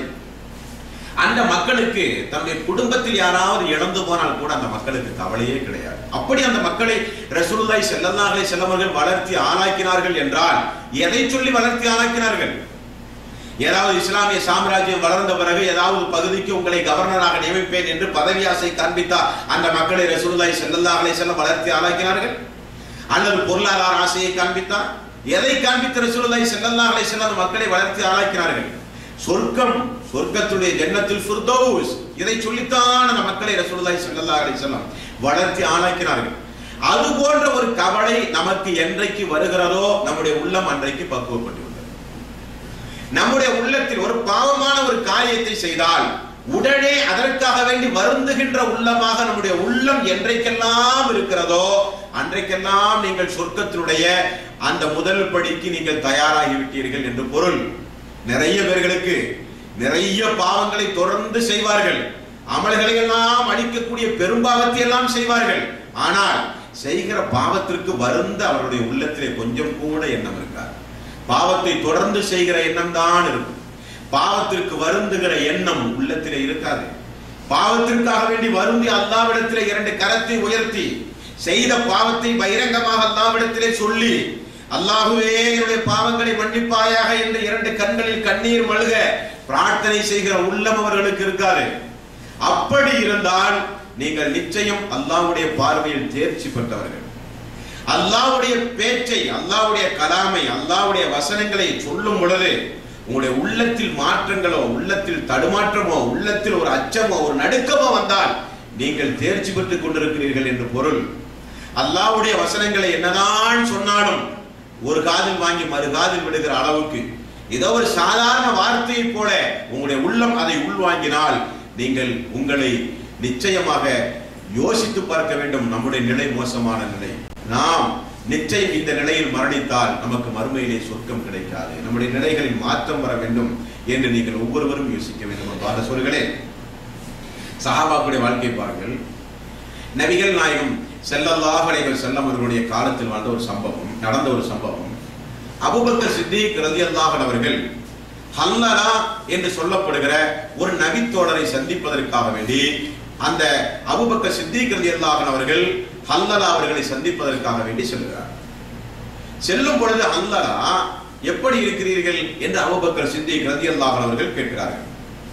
அந்த மக்களுக்கு தன்னுடைய குடும்பத்தில் யாராவது இழந்து போனால் கூட அந்த மக்களுக்கு கவலையே கிடையாது அப்படி அந்த மக்களை ரசூலுல்லாஹி ஸல்லல்லாஹு அலைஹி வஸல்லம் அவர்கள் வளர்த்தி ஆளாக்கினார்கள் என்றால் எதை சொல்லி வளர்த்தி ஆளாக்கினார்கள் ஏதாவது இஸ்லாமிய சாம்ராஜ்யம் வளர்ந்த பிறகு ஏதாவது பகுதிக்கு உங்களை கவர்னராக நியமிப்பேன் என்று பதவி ஆசை காண்பித்தார் அந்த மக்களை ரசூலுல்லாஹி ஸல்லல்லாஹு அலைஹி வஸல்லம் வளர்த்தி ஆளாக்கினார்கள் அல்லது பொருளாதார ஆசையை காண்பித்தார் எதை காண்பித்த ரசூலுல்லாஹி ஸல்லல்லாஹு அலைஹி வஸல்லம் அந்த மக்களை வளர்த்தி ஆளாக்கினார்கள் சொர்க்கம் சொர்க்கத்துடைய ஜன்னத்தில் ஃபிர்தௌஸ் இதை சொல்லித்தான் அந்த மக்களை ரசூலுல்லாஹி ஸல்லல்லாஹு அலைஹி வஸல்லம் வளர்த்தி ஆளாக்கினார்கள் அது போன்ற ஒரு கவலை நமக்கு என்றைக்கு வருகிறதோ நம்முடைய உள்ளம் அன்றைக்கு பக்குவப்பட்டு விட்டது நம்முடைய உள்ளத்தில் ஒரு பாவமான ஒரு காரியத்தை செய்தால் உடனே அதற்காக வேண்டி வருந்துகின்ற உள்ளமாக நம்முடைய உள்ளம் என்றைக்கெல்லாம் இருக்கிறதோ அன்றைக்கெல்லாம் நீங்கள் சொர்க்கத்தினுடைய அந்த முதல் படிக்கு நீங்கள் தயாராகி விட்டீர்கள் என்று பொருள் நிறைய பேர்களுக்கு நிறைய பாவங்களை தொடர்ந்து செய்வார்கள் அமல்களை எல்லாம் அழிக்கக்கூடிய பெரும்பாவத்தை எல்லாம் செய்வார்கள் ஆனால் செய்கிற பாவத்திற்கு வருந்த அவருடைய உள்ளத்திலே கொஞ்சம் கூட எண்ணம் இருக்காது பாவத்தை தொடர்ந்து செய்கிற எண்ணம் தான் இருக்கும் பாவத்திற்கு வருந்துகிற எண்ணம் உள்ளத்திலே இருக்காது பாவத்திற்காக வேண்டி வருந்தி அல்லாவிடத்திலே இரண்டு கரத்தை உயர்த்தி செய்த பாவத்தை பகிரங்கமாக அல்லாவிடத்திலே சொல்லி அல்லாஹுவே என்னுடைய பாவங்களை மன்னிப்பாயாக என்று இரண்டு கண்களில் கண்ணீர் மழுக பிரார்த்தனை செய்கிற உள்ளம் அவர்களுக்கு இருக்காது அப்படி இருந்தால் நீங்கள் நிச்சயம் அல்லாஹ்வுடைய பார்வையில் தேர்ச்சி பெற்றவர்கள் அல்லாஹ்வுடைய பேச்சை அல்லாஹ்வுடைய கலாமை அல்லாஹ்வுடைய வசனங்களை சொல்லும் பொழுது உங்களுடைய உள்ளத்தில் மாற்றங்களோ உள்ளத்தில் தடுமாற்றமோ உள்ளத்தில் ஒரு அச்சமோ ஒரு நடுக்கமோ வந்தால் நீங்கள் தேர்ச்சி பெற்றுக் கொண்டிருக்கிறீர்கள் என்று பொருள் அல்லாஹ்வுடைய வசனங்களை என்னதான் சொன்னாலும் ஒரு காதில் வாங்கி மறு காதில் விடுகிற அளவுக்கு ஏதோ ஒரு சாதாரண வார்த்தையை போல உங்களுடைய உள்ளம் அதை உள்வாங்கினால் நீங்கள் உங்களை நிச்சயமாக யோசித்து பார்க்க வேண்டும் நம்முடைய நிலை மோசமான நிலை நாம் நிச்சயம் இந்த நிலையில் மரணித்தால் நமக்கு மறுமையிலே சொர்க்கம் கிடைக்காது நம்முடைய நிலைகளில் மாற்றம் வர வேண்டும் என்று நீங்கள் ஒவ்வொருவரும் யோசிக்க வேண்டும் அவ்வாறு சொல்களே சஹாபாக்குடைய வாழ்க்கை பாருங்கள் நபிகள் நாயகம் செல்லல்லாஹ் அலைவர் செல்லம் அவர்களுடைய காலத்தில் வாழ்ந்த ஒரு சம்பவம் நடந்த ஒரு சம்பவம் அபூபக்கர் சித்திக் ரலியல்லாஹு அவர்கள் ஹல்லலா என்று சொல்லப்படுகிற ஒரு நபித்தோழரை சந்திப்பதற்காக வேண்டி அந்த அபூபக்கர் சித்திக் ரலியல்லாஹு அவர்கள் ஹல்லலா அவர்களை சந்திப்பதற்காக வேண்டி செல்கிறார் செல்லும் பொழுது ஹல்லலா எப்படி இருக்கிறீர்கள் என்று அபூபக்கர் சித்திக் ரலியல்லாஹு அவர்கள் கேட்கிறார்கள்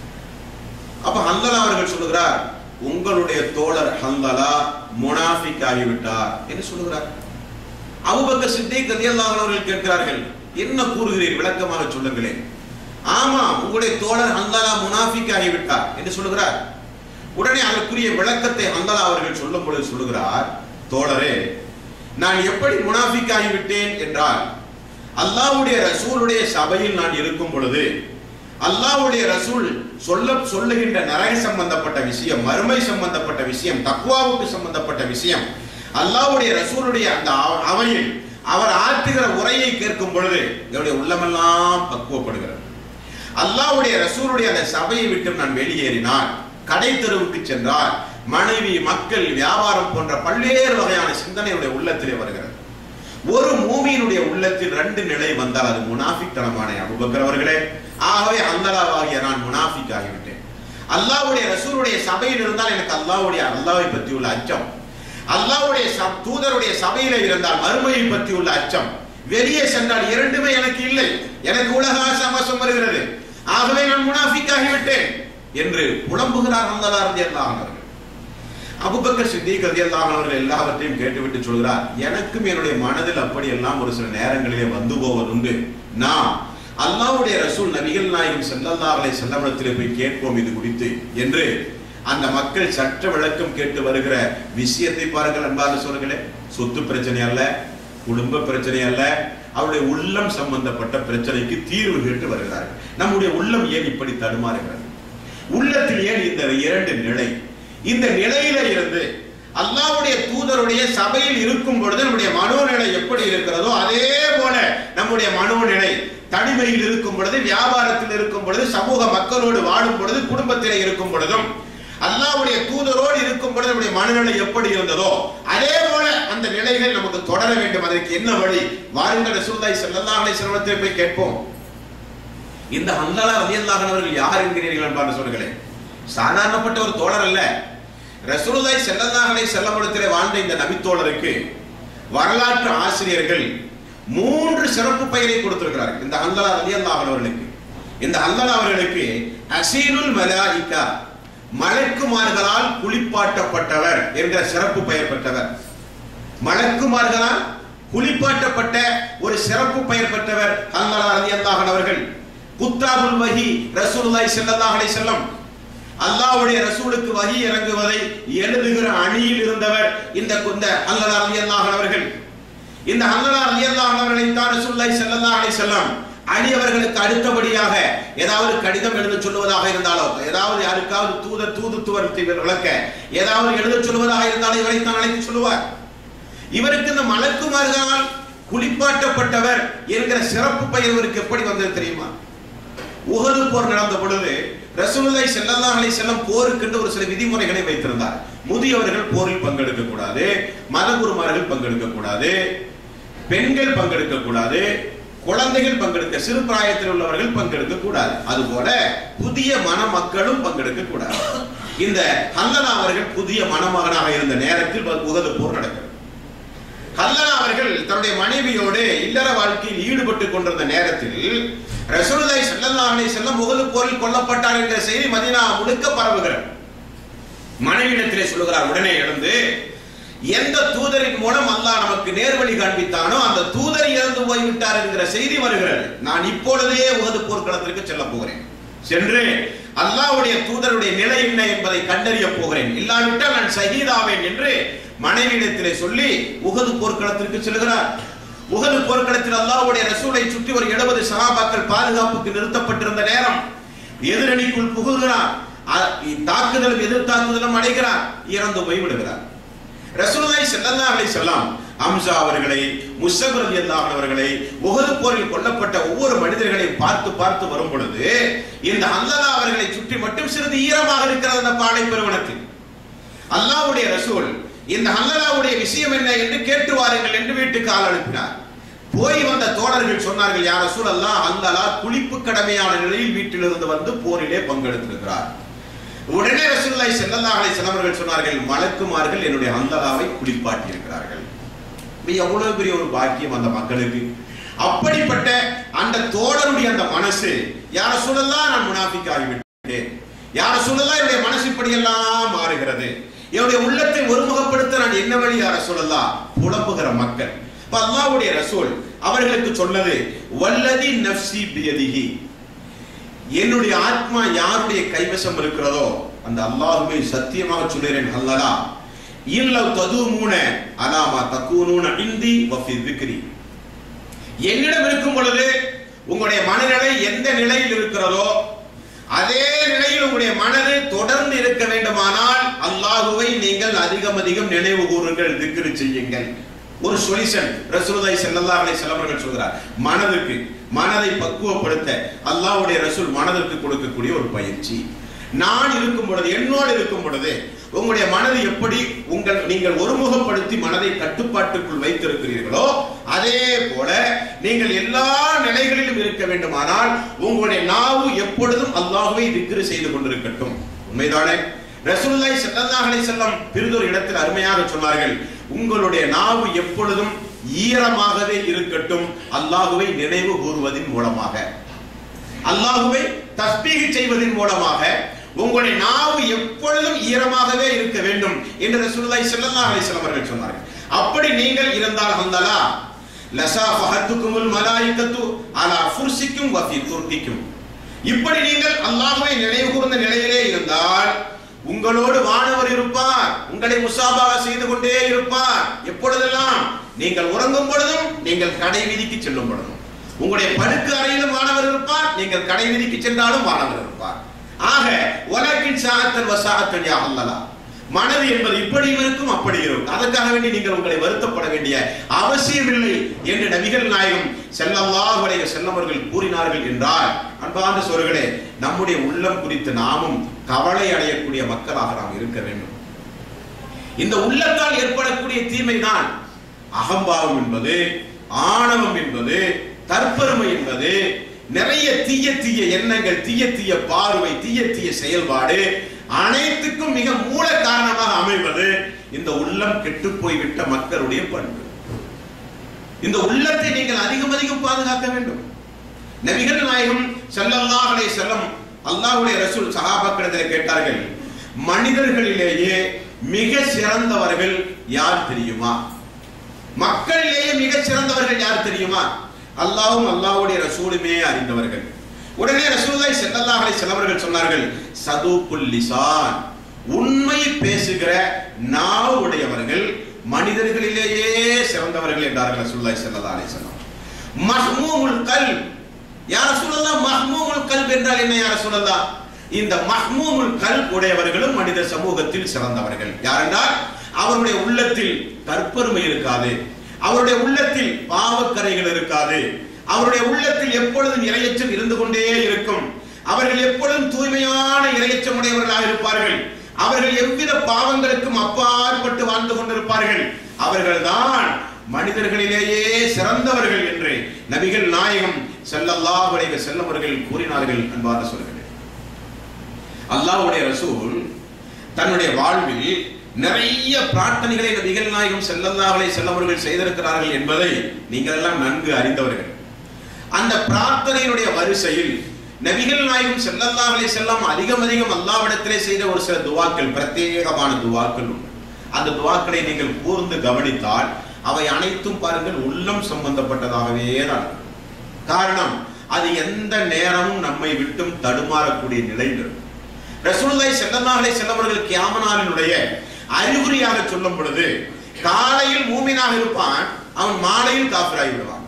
அப்ப ஹல்லலா அவர்கள் சொல்லுகிறார் உங்களுடைய தோழர் ஹல்லலா முனாஃபிக் ஆகிவிட்டார் என்று சொல்லுகிறார் அபூபக்கர் சித்திக் ரலியல்லாஹு அவர்கள் கேட்கிறார்கள் என்ன கூறுகிறீர் விளக்கமாக சொல்லுங்களேன் ஆமா உங்களுடைய தோழர் ஹல்லலா முனாஃபிக் ஆகிவிட்டார் என்று சொல்லுகிறார் உடனே அதற்குரிய விளக்கத்தை ஹல்லலா அவர்கள் சொல்லும் பொழுது சொல்லுகிறார் தோழரே நான் எப்படி முனாஃபிக் ஆகிவிட்டேன் என்றால் அல்லாஹ்வுடைய ரசூலுடைய சபையில் நான் இருக்கும் பொழுது அல்லாஹ்வுடைய ரசூல் சொல்ல சொல்லுகின்ற நரக சம்பந்தப்பட்ட விஷயம் மறுமை சம்பந்தப்பட்ட விஷயம் தக்வாவுக்கு சம்பந்தப்பட்ட விஷயம் அல்லாஹ்வுடைய ரசூலுடைய அந்த அவ- அவையில் அவர் ஆற்றுகிற உரையை கேட்கும் பொழுது என்னுடைய உள்ளமெல்லாம் பக்குவப்படுகிறது அல்லாஹ்வுடைய ரசூலுடைய அந்த சபையை விட்டு நான் வெளியேறினால் கடை தெருவுக்கு சென்றால் மனைவி மக்கள் வியாபாரம் போன்ற பல்வேறு வகையான சிந்தனையுடைய உள்ளத்திலே வருகிறது ஒரு மூமியினுடைய உள்ளத்தில் ரெண்டு நிலை வந்தால் அது முனாஃபித்தனமான அபுபக்கர் அவர்களே ஆகவே அந்தலாவாகிய நான் முனாஃபிக் ஆகிவிட்டேன் அல்லாஹ்வுடைய ரசூலுடைய சபையில் இருந்தால் எனக்கு அல்லாஹ்வுடைய அல்லாஹ்வை பற்றி உள்ள அச்சம் அல்லாஹ்வுடைய சப்- தூதருடைய சபையில இருந்தால் மறுமையை பற்றி உள்ள அச்சம் வெளியே சென்றால் இரண்டுமே எனக்கு இல்லை எனக்கு உலக ஆசாமசம் வருகிறது ஆகவே நான் முனாஃபிக் ஆகிவிட்டேன் என்று புலம்புகிறார் அந்தலா ரலியல்லாஹு அவர்கள் அபுபக்கர் சித்திக் ரலியல்லாஹு அவர்கள் எல்லாவற்றையும் கேட்டுவிட்டு சொல்கிறார் எனக்கும் என்னுடைய மனதில் அப்படி எல்லாம் ஒரு சில நேரங்களிலே வந்து போவதுண்டு நான் அல்லாஹ்வுடைய ரசூல் நபிகள் நாயகம் ஸல்லல்லாஹு அலைஹி வஸல்லமிடத்திலே போய் கேட்போம் இது குறித்து என்று அந்த மக்கள் சட்ட விளக்கம் கேட்டு வருகிற விஷயத்தை பாருங்கள் அன்பார்ந்த சொல்களே சொத்து பிரச்சனை அல்ல குடும்ப பிரச்சனை அல்ல அவருடைய உள்ளம் சம்பந்தப்பட்ட பிரச்சனைக்கு தீர்வு கேட்டு வருகிறார்கள் நம்முடைய உள்ளம் ஏன் இப்படி தடுமாறுகிறது உள்ளத்தில் ஏன் இந்த இரண்டு நிலை இந்த நிலையில இருந்து அல்லாஹ்வுடைய தூதருடைய சபையில் இருக்கும் பொழுது நம்முடைய மனோநிலை எப்படி இருக்கிறதோ அதே போல நம்முடைய மனோநிலை தனிமையில் இருக்கும் பொழுது வியாபாரத்தில் இருக்கும் பொழுது சமூக மக்களோடு வாழும் பொழுது குடும்பத்திலே இருக்கும் பொழுதும் அல்லாஹ்வுடைய தூதரோடு இருக்கும் பொழுது நம்முடைய மனநிலை எப்படி இருந்ததோ அதே போல அந்த நிலைகள் நமக்கு தொடர வேண்டும் அதற்கு என்ன வழி வாருங்கள் ரசூலுல்லாஹி ஸல்லல்லாஹு அலைஹி வஸல்லம் போய் கேட்போம் இந்த ஹந்தலா ரலியல்லாஹு அவர்கள் யார் என்கிறீர்கள் அன்பான சொல்களே சாதாரணப்பட்ட ஒரு தோழர் அல்ல ரசூலுல்லாஹி ஸல்லல்லாஹு அலைஹி வஸல்லம் வாழ்ந்த இந்த நபித்தோழருக்கு வரலாற்று ஆசிரியர்கள் மூன்று சிறப்பு பெயரை கொடுத்திருக்கிறார்கள் இந்த ஹந்தலா ரலியல்லாஹு அவர்களுக்கு இந்த ஹந்தலா அவர்களுக்கு அசீனுல் மலாயிகா மலக்குமார்களால் குளிப்பாட்டப்பட்டவர் என்ற சிறப்பு பெயர் பெற்றவர் மலக்குமார்களால் குளிப்பாட்டப்பட்ட ஒரு சிறப்பு பெயர் பெற்றவர் ஹந்தலா ரலியல்லாஹு அவர்கள் குத்தாபுல் வஹி ரசூலுல்லாஹி ஸல்லல்லாஹு அலைஹி வஸல்லம் அல்லாஹ்வுடைய ரசூலுக்கு வஹி இறங்குவதை எழுதுகிற அணியில் இருந்தவர் இந்த இந்த ஹல்லலா ரலியல்லாஹு அவர்கள் இந்த ஹல்லலா ரலியல்லாஹு அவர்களை தான் ரசூலுல்லாஹி ஸல்லல்லாஹு அலைஹி வஸல்லம் அலி அவர்களுக்கு அடுத்தபடியாக ஏதாவது கடிதம் எழுத சொல்லுவதாக இருந்தாலோ ஏதாவது யாருக்காவது தூதர் தூதுத்துவத்தை விளக்க ஏதாவது எழுத சொல்லுவதாக இருந்தாலும் இவரை தான் அழைத்து சொல்லுவார் இவருக்கு இந்த மலக்குமார்களால் குளிப்பாட்டப்பட்டவர் என்கிற சிறப்பு பெயர் இவருக்கு எப்படி வந்தது தெரியுமா உஹது போர் நடந்த பொழுது ரசூலுல்லாஹி ஸல்லல்லாஹு அலைஹி வஸல்லம் போருக்கென்று ஒரு சில விதிமுறைகளை வைத்திருந்தார் முதியவர்கள் போரில் பங்கெடுக்க கூடாது மதகுருமார்கள் பங்கெடுக்க கூடாது பெண்கள் பங்கெடுக்க கூடாது குழந்தைகள் பங்கெடுக்க சிறு பிராயத்தில் உள்ளவர்கள் பங்கெடுக்க கூடாது அதுபோல புதிய மணமக்களும் பங்கெடுக்க கூடாது இந்த ஹல்லனா அவர்கள் புதிய மணமகனாக இருந்த நேரத்தில் உகது போர் நடக்கிறது ஹல்லனா அவர்கள் தன்னுடைய மனைவியோடு இல்லற வாழ்க்கையில் ஈடுபட்டு கொண்டிருந்த நேரத்தில் ரசூலுல்லாஹி ஸல்லல்லாஹு அலைஹி வஸல்லம் உஹது போரில் கொல்லப்பட்டார் என்கிற செய்தி மதீனா முழுக்க பரவுகிறது மனைவியிடத்திலே சொல்லுகிறார் உடனே எழுந்து எந்த தூதரின் மூலம் அல்லாஹ் நமக்கு நேர்வழி காண்பித்தானோ அந்த தூதர் இறந்து போய்விட்டார் என்கிற செய்தி வருகிறது நான் இப்பொழுதே உகது போர்க்களத்திற்கு செல்ல போகிறேன் சென்று அல்லாஹ்வுடைய தூதருடைய நிலை என்ன என்பதை கண்டறிய போகிறேன் இல்லாவிட்டால் நான் ஷஹீதாவேன் என்று மனைவியிடத்திலே சொல்லி உகது போர்க்களத்திற்கு செல்கிறார் உகது போர்க்களத்தில் அல்லாஹ்வுடைய ரசூலை சுற்றி ஒரு எழுபது சகாபாக்கள் பாதுகாப்புக்கு நிறுத்தப்பட்டிருந்த நேரம் எதிரணிக்குள் புகுகிறார் அ- தாக்குதலும் எதிர் தாக்குதலும் அடைகிறார் இறந்து போய் விடுகிறார் ரசூலுல்லாஹி ஸல்லல்லாஹு அலைஹி வஸல்லம் அம்சா அவர்களை முஸ்ஸப் ரலியல்லாஹு அவர்களை உஹது போரில் கொல்லப்பட்ட ஒவ்வொரு மனிதர்களையும் பார்த்து பார்த்து வரும் பொழுது இந்த அல்லலா அவர்களை சுற்றி மட்டும் சிறிது ஈரமாக இருக்கிறது அந்த பாடை பெருவனத்தில் அல்லாஹ்வுடைய ரசூல் இந்த ஹல்லலாவுடைய விஷயம் என்ன என்று கேட்டு வாருங்கள் என்று வீட்டுக்கு ஆள் அனுப்பினார் போய் வந்த தோழர்கள் சொன்னார்கள் யார் ரசூல் அல்லாஹ் ஹல்லலா குளிப்பு கடமையான நிலையில் வீட்டிலிருந்து வந்து போரிலே பங்கெடுத்திருக்கிறார் உடனே ரசூலுல்லாஹி ஸல்லல்லாஹு அலைஹி வஸல்லம் அவர்கள் சொன்னார்கள் மலக்குமார்கள் என்னுடைய ஹல்லலாவை குளிப்பாட்டி இருக்கிறார்கள் இது எவ்வளவு பெரிய ஒரு பாக்கியம் அந்த மக்களுக்கு அப்படிப்பட்ட அந்த தோழருடைய அந்த மனசு யார சொல்லலாம் நான் முனாஃபிக் ஆகிவிட்டேன் யார சொல்லலாம் என்னுடைய மனசு இப்படி எல்லாம் மாறுகிறது என்னுடைய உள்ளத்தை ஒருமுகப்படுத்த நான் என்ன வழி யார சொல்லலாம் புலம்புகிற மக்கள் இப்ப அல்லாஹ்வுடைய ரசூல் அவர்களுக்கு சொன்னது வல்லதி நஃப்சி பியதிஹி என்னுடைய ஆத்மா யாருடைய கைவசம் இருக்கிறதோ அந்த அல்லாஹுவை சத்தியமாக சொல்கிறேன் அல்லலா இல்லவ் ததுமூன அலாமா தக்கூனூன இந்தி வஃபி திக்ரி என்னிடம் இருக்கும் பொழுது உங்களுடைய மனநிலை எந்த நிலையில் இருக்கிறதோ அதே நிலையில் உங்களுடைய மனது தொடர்ந்து இருக்க வேண்டுமானால் அல்லாஹுவை நீங்கள் அதிகம் அதிகம் நினைவு கூறுங்கள் திக்ரு செய்யுங்கள் ஒரு சொல்யூஷன் ரசூலுல்லாஹி ஸல்லல்லாஹு அலைஹி வஸல்லம் அவர்கள் சொல்கிறார் மனதுக்கு மனதை பக்குவப்படுத்த அல்லாஹ்வுடைய ரசூல் மனதிற்கு கொடுக்கக்கூடிய ஒரு பயிற்சி நான் இருக்கும் பொழுது என்னோடு இருக்கும் பொழுது உங்களுடைய மனது எப்படி உங்கள் நீங்கள் ஒருமுகப்படுத்தி மனதை கட்டுப்பாட்டுக்குள் வைத்திருக்கிறீர்களோ அதே போல நீங்கள் எல்லா நிலைகளிலும் இருக்க வேண்டுமானால் உங்களுடைய நாவு எப்பொழுதும் அல்லாஹ்வை திக்ரு செய்து கொண்டிருக்கட்டும் உண்மைதானே ரசூலுல்லாஹி ஸல்லல்லாஹு அலைஹி வஸல்லம் பிரிதொரு இடத்தில் அருமையாக சொன்னார்கள் உங்களுடைய நாவு எப்பொழுதும் ஈரமாகவே இருக்கட்டும் அல்லாஹுவை நினைவு கூறுவதன் மூலமாக அல்லாஹுவை தஸ்பீக செய்வதன் மூலமாக உங்களுடைய நாவு எப்பொழுதும் ஈரமாகவே இருக்க வேண்டும் என்று ரசூலுல்லாஹி ஸல்லல்லாஹு அலைஹி வஸல்லம் அவர்கள் சொன்னார்கள் அப்படி நீங்கள் இருந்தால் வந்தலா லசா ஃபஹத்துக்குமுல் மலாயிகத்து அலா ஃபுர்சிக்கும் வஃபி துர்திக்கும் இப்படி நீங்கள் அல்லாஹ்வை நினைவு கூர்ந்த நிலையிலே இருந்தால் உங்களோடு வானவர் இருப்பார் உங்களை முசாபாக செய்து கொண்டே இருப்பார் எப்பொழுதெல்லாம் நீங்கள் உறங்கும் பொழுதும் நீங்கள் கடை வீதிக்கு செல்லும் பொழுதும் உங்களுடைய படுக்கு அறையிலும் வானவர் இருப்பார் நீங்கள் கடை வீதிக்கு சென்றாலும் வானவர் இருப்பார் ஆக உலகின் சாத்தன் வசாத்தன் யா அல்லலா மனது என்பது இப்படியும் இருக்கும் அப்படி இருக்கும் அதற்காக வேண்டி நீங்கள் உங்களை வருத்தப்பட வேண்டிய அவசியமில்லை என்று நபிகள் நாயகம் செல்லல்லாஹு அலைஹி செல்லவர்கள் கூறினார்கள் என்றால் அன்பார்ந்த சோர்களே நம்முடைய உள்ளம் குறித்து நாமும் கவலை அடையக்கூடிய மக்களாக நாம் இருக்க வேண்டும் இந்த உள்ளத்தால் ஏற்படக்கூடிய தீமைதான் அகம்பாவம் என்பது ஆணவம் என்பது தற்பெருமை என்பது நிறைய தீய தீய எண்ணங்கள் தீய தீய பார்வை தீய தீய செயல்பாடு அனைத்துக்கும் மிக மூல காரணமாக அமைவது இந்த உள்ளம் கெட்டு போய்விட்ட மக்களுடைய பண்பு இந்த உள்ளத்தை நீங்கள் அதிகம் அதிகம் பாதுகாக்க வேண்டும் நபிகள் நாயகம் ஸல்லல்லாஹு அலைஹி வஸல்லம் அல்லாஹ்வுடைய ரசூல் சஹாபாக்களிடத்தில் கேட்டார்கள் மனிதர்களிலேயே மிக சிறந்தவர்கள் யார் தெரியுமா மக்களிலேயே மிக சிறந்தவர்கள் யார் தெரியுமா அல்லாஹ்வும் அல்லாஹ்வுடைய ரசூலுமே அறிந்தவர்கள் உடனே ரசூலுல்லாஹி ஸல்லல்லாஹு அலைஹி வஸல்லம் அவர்கள் சொன்னார்கள் சதூக்குல் லிசான் உண்மை பேசுகிற நாவு உடையவர்கள் மனிதர்களிலேயே சிறந்தவர்கள் என்றார்கள் ரசூலுல்லாஹி ஸல்லல்லாஹு அலைஹி வஸல்லம் மஹ்மூமுல் கல்ப் யா ரசூலல்லாஹ் மஹ்மூமுல் கல்ப் என்றால் என்ன யா ரசூலல்லாஹ் இந்த மஹ்மூமுல் கல்ப் உடையவர்களும் மனித சமூகத்தில் சிறந்தவர்கள் யாரென்றால் அவருடைய உள்ளத்தில் தற்பெருமை இருக்காது அவருடைய உள்ளத்தில் பாவக்கரைகள் இருக்காது அவருடைய உள்ளத்தில் எப்பொழுதும் இரையச்சம் இருந்து கொண்டே இருக்கும் அவர்கள் எப்பொழுதும் தூய்மையான இரையச்சம் உடையவர்களாக இருப்பார்கள் அவர்கள் எவ்வித பாவங்களுக்கும் அப்பாற்பட்டு வாழ்ந்து கொண்டிருப்பார்கள் அவர்கள்தான் மனிதர்களிலேயே சிறந்தவர்கள் என்று நபிகள் நாயகம் ஸல்லல்லாஹு அலைஹி வஸல்லம் அவர்கள் கூறினார்கள் அன்பான சொல்கிறேன் அல்லாஹ்வுடைய ரசூல் தன்னுடைய வாழ்வில் நிறைய பிரார்த்தனைகளை நபிகள் நாயகம் ஸல்லல்லாஹு அலைஹி வஸல்லம் அவர்கள் செய்திருக்கிறார்கள் என்பதை நீங்கள் எல்லாம் நன்கு அறிந்தவர்கள் அந்த பிரார்த்தனையினுடைய வரிசையில் நபிகள் நாயகம் ஸல்லல்லாஹு அலைஹி வஸல்லம் அதிகம் அதிகம் அல்லாஹ்விடத்திலே செய்த ஒரு சில துவாக்கள் பிரத்யேகமான துவாக்கள் உண்டு அந்த துவாக்களை நீங்கள் கூர்ந்து கவனித்தால் அவை அனைத்தும் பாருங்கள் உள்ளம் சம்பந்தப்பட்டதாகவே தான் இருக்கும். காரணம் அது எந்த நேரமும் நம்மை விட்டும் தடுமாறக்கூடிய நிலையில் இருக்கும் ரசூலுல்லாஹி ஸல்லல்லாஹு அலைஹி வஸல்லம் அவர்கள் கியாமனாலினுடைய அறிகுறியாக சொல்லும் பொழுது காலையில் மூமினாக இருப்பான் அவன் மாலையில் காஃபிராகி விடுவான்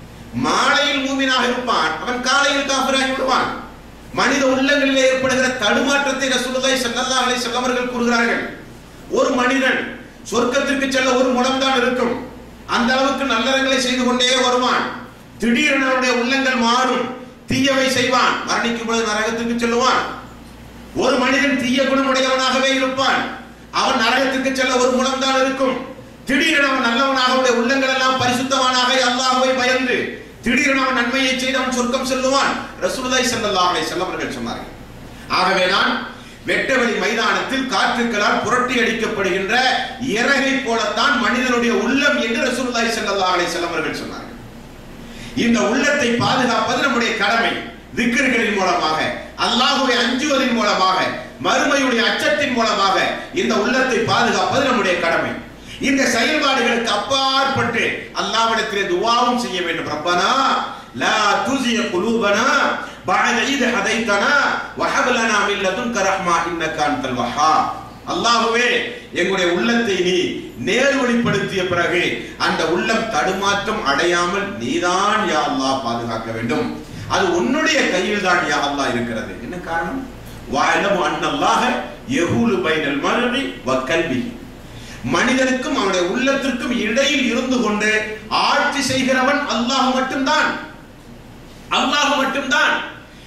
மாலையில் மூமினாக இருப்பான் அவன் காலையில் காஃபிராகி விடுவான் மனித உள்ளங்களிலே ஏற்படுகிற தடுமாற்றத்தை ரசூலுல்லாஹி ஸல்லல்லாஹு அலைஹி வஸல்லம் அவர்கள் கூறுகிறார்கள் ஒரு மனிதன் சொர்க்கத்திற்கு செல்ல ஒரு முடம்தான் இருக்கும் அந்த அளவுக்கு நல்லறங்களை செய்து கொண்டே வருவான் திடீரென அவனுடைய உள்ளங்கள் மாறும் தீயவை செய்வான் மரணிக்கும் பொழுது நரகத்திற்கு செல்லுவான் ஒரு மனிதன் தீய குணமுடையவனாகவே இருப்பான் அவன் நரகத்திற்கு செல்ல ஒரு முடம்தான் இருக்கும் திடீரென அவன் நல்லவனாக அவனுடைய உள்ளங்கள் எல்லாம் பரிசுத்தவானாக அல்லாஹ்வை பயந்து திடீரென அவன் நன்மையை செய்து அவன் சொர்க்கம் செல்லுவான் ரசூலுல்லாஹி ஸல்லல்லாஹு அலைஹி வஸல்லம் அவர்கள் சொன்னார்கள் ஆகவே நான் வெட்டவெளி மைதானத்தில் காற்றுக்களால் புரட்டி அடிக்கப்படுகின்ற இறகை போலத்தான் மனிதனுடைய உள்ளம் என்று ரசூலுல்லாஹி ஸல்லல்லாஹு அலைஹி வஸல்லம் அவர்கள் சொன்னார்கள் இந்த உள்ளத்தை பாதுகாப்பது நம்முடைய கடமை திக்கர்களின் மூலமாக அல்லாஹுவை அஞ்சுவதன் மூலமாக மறுமையுடைய அச்சத்தின் மூலமாக இந்த உள்ளத்தை பாதுகாப்பது நம்முடைய கடமை இந்த செயல்பாடுகளுக்கு அப்பாற்பட்டு அல்லாஹ்விடத்திலே துவாவும் செய்ய வேண்டும் ரப்பனா லா துஸிய குலூபனா பஅத இத ஹதைத்தனா வஹப் லனா மின் லதுன்க ரஹ்மா இன்னக அன்தல் வஹ்ஹாப் அல்லாஹ்வே எங்களுடைய உள்ளத்தை நீ நேர்வழிப்படுத்திய பிறகு அந்த உள்ளம் தடுமாற்றம் அடையாமல் நீதான் யா அல்லாஹ் பாதுகாக்க வேண்டும் அது உன்னுடைய கையில் தான் யா அல்லாஹ் இருக்கிறது என்ன காரணம் வஅலமு அன்னல்லாஹ யஹூலு பைனல் மர்இ வ கல்பிஹி மனிதனுக்கும் அவனுடைய உள்ளத்திற்கும் இடையில் இருந்து கொண்டு ஆட்சி செய்கிறவன் அல்லாஹ் மட்டும்தான் அல்லாஹ் மட்டும்தான்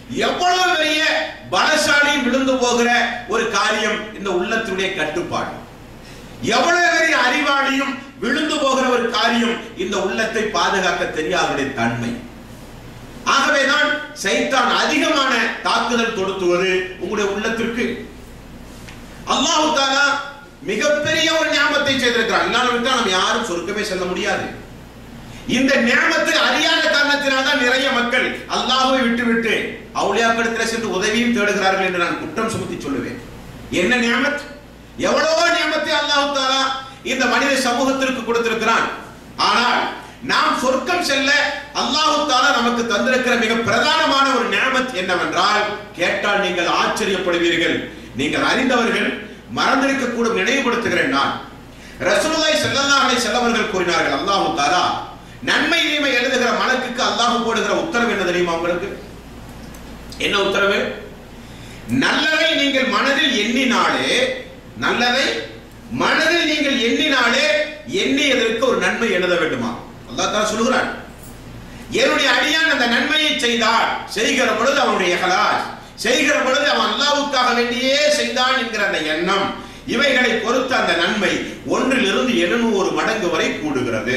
எவ்வளவு பெரிய பலசாலி விழுந்து போகிற ஒரு காரியம் இந்த உள்ளத்தினுடைய கட்டுப்பாடு எவ்வளவு பெரிய அறிவாளியும் விழுந்து போகிற ஒரு காரியம் இந்த உள்ளத்தை பாதுகாக்க தெரியாதவருடைய தன்மை ஆகவேதான் சைத்தான் அதிகமான தாக்குதல் தொடுத்துவது உங்களுடைய உள்ளத்திற்கு அல்லாஹு தாலா மிகப்பெரிய ஒரு ஞாபகத்தை செய்திருக்கிறார் இல்லாமல் நம்ம யாரும் சொர்க்கமே செல்ல முடியாது இந்த ஞாபகத்தை அறியாத காரணத்தினால் தான் நிறைய மக்கள் அல்லாஹ்வை விட்டுவிட்டு அவுளியாக்களிடத்தில் சென்று உதவியும் தேடுகிறார்கள் என்று நான் குற்றம் சுமத்தி சொல்லுவேன் என்ன ஞாபகத் எவ்வளவோ ஞாபகத்தை அல்லாஹு தாலா இந்த மனித சமூகத்திற்கு கொடுத்திருக்கிறான் ஆனால் நாம் சொர்க்கம் செல்ல அல்லாஹு தாலா நமக்கு தந்திருக்கிற மிக பிரதானமான ஒரு ஞாபகத் என்னவென்றால் கேட்டால் நீங்கள் ஆச்சரியப்படுவீர்கள் நீங்கள் அறிந்தவர்கள் மறந்திருக்க கூடும் நினைவுபடுத்துகிறேன் நான் ரசூலுல்லாஹி ஸல்லல்லாஹு அலைஹி வஸல்லம் அவர்கள் கூறினார்கள் அல்லாஹ் தஆலா நன்மை தீமை எழுதுகிற மலக்குக்கு அல்லாஹ் போடுகிற உத்தரவு என்ன தெரியுமா உங்களுக்கு என்ன உத்தரவு நல்லதை நீங்கள் மனதில் எண்ணினாலே நல்லதை மனதில் நீங்கள் எண்ணினாலே எண்ணியதற்கு ஒரு நன்மை எழுத வேண்டுமா அல்லாஹ் தஆலா சொல்கிறான் என்னுடைய அடியான் அந்த நன்மையை செய்தார் செய்கிற பொழுது அவனுடைய இஹ்லாஸ் செய்கிற பொழுது அவன் அல்லாவுக்காக வேண்டியே செய்தான் என்கிற அந்த எண்ணம் இவைகளை பொறுத்து அந்த நன்மை ஒன்றிலிருந்து எழுநூறு மடங்கு வரை கூடுகிறது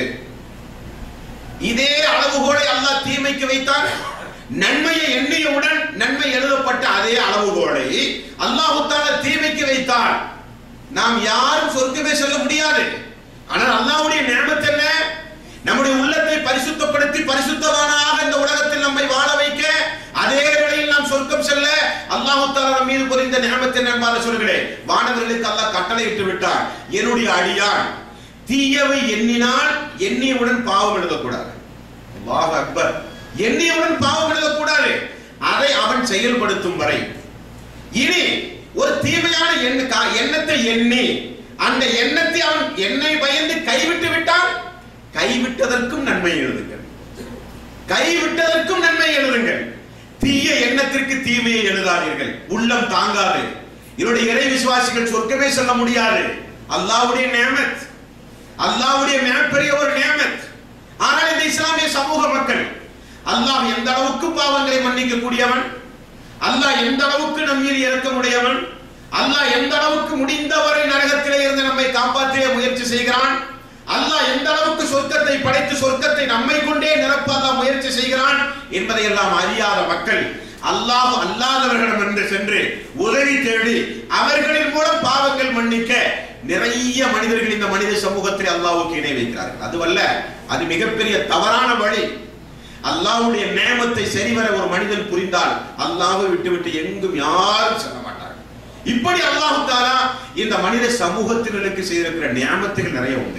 இதே அளவுகோலை அல்லாஹ் தீமைக்கு வைத்தான் நன்மையை எண்ணியவுடன் நன்மை எழுதப்பட்ட அதே அளவுகோலை அல்லாஹு தாலா தீமைக்கு வைத்தான் நாம் யாரும் சொர்க்கமே செல்ல முடியாது ஆனால் அல்லாஹ்வுடைய நியமத் என்ன நம்முடைய உள்ளத்தை பரிசுத்தப்படுத்தி பரிசுத்தவானாக இந்த உலகத்தில் நம்மை வாழ வைக்க அதே வேளையில் நாம் சொர்க்கம் செல்ல அல்லாஹ் தாலா மீது புரிந்த நியமத்தை நண்பாக சொல்கிறேன் வானவர்களுக்கு அல்லாஹ் கட்டளையிட்டு விட்டார் என்னுடைய அடியான் தீயவை எண்ணினால் எண்ணியவுடன் பாவம் எழுதக்கூடாது அல்லாஹ் அக்பர் எண்ணியவுடன் பாவம் எழுதக்கூடாது அதை அவன் செயல்படுத்தும் வரை இனி ஒரு தீமையான எண்ண கா- எண்ணத்தை எண்ணி அந்த எண்ணத்தை அவன் என்னை பயந்து கைவிட்டு விட்டான் கைவிட்டதற்கும் நன்மை எழுதுங்கள் கைவிட்டதற்கும் நன்மை எழுதுங்கள் தீய எண்ணத்திற்கு தீமையை எழுதாதீர்கள் உள்ளம் தாங்காது என்னுடைய இறை விசுவாசிகள் சொர்க்கமே செல்ல முடியாது அல்லாஹ்வுடைய நியமத் அல்லாஹ்வுடைய மிகப்பெரிய ஒரு நியமத் ஆனால் இந்த இஸ்லாமிய சமூக மக்கள் அல்லாஹ் எந்த அளவுக்கு பாவங்களை மன்னிக்க கூடியவன் அல்லாஹ் எந்த அளவுக்கு நம் மீது இறக்கமுடையவன் அல்லாஹ் எந்த அளவுக்கு முடிந்தவரை நரகத்திலே இருந்து நம்மை காப்பாற்றிய முயற்சி செய்கிறான் அல்லாஹ் எந்த அளவுக்கு சொர்க்கத்தை படைத்து சொர்க்கத்தை நம்மை கொண்டே நிரப்ப அல்லாஹ் முயற்சி செய்கிறான் என்பதை எல்லாம் அறியாத மக்கள் அல்லாஹ் அல்லாதவர்களிடம் என்று சென்று உதவி தேடி அவர்களின் மூலம் பாவங்கள் மன்னிக்க நிறைய மனிதர்கள் இந்த மனித சமூகத்தில் அல்லாஹ்வுக்கு இணை வைக்கிறார்கள் அதுவல்ல அது மிகப்பெரிய தவறான வழி அல்லாஹ்வுடைய நேமத்தை சரிவர ஒரு மனிதன் புரிந்தால் அல்லாஹ்வை விட்டுவிட்டு எங்கும் யாரும் செல்ல மாட்டார்கள் இப்படி அல்லாஹ் தாலா இந்த மனித சமூகத்தினருக்கு செய்திருக்கிற நியாமத்துகள் நிறைய உண்டு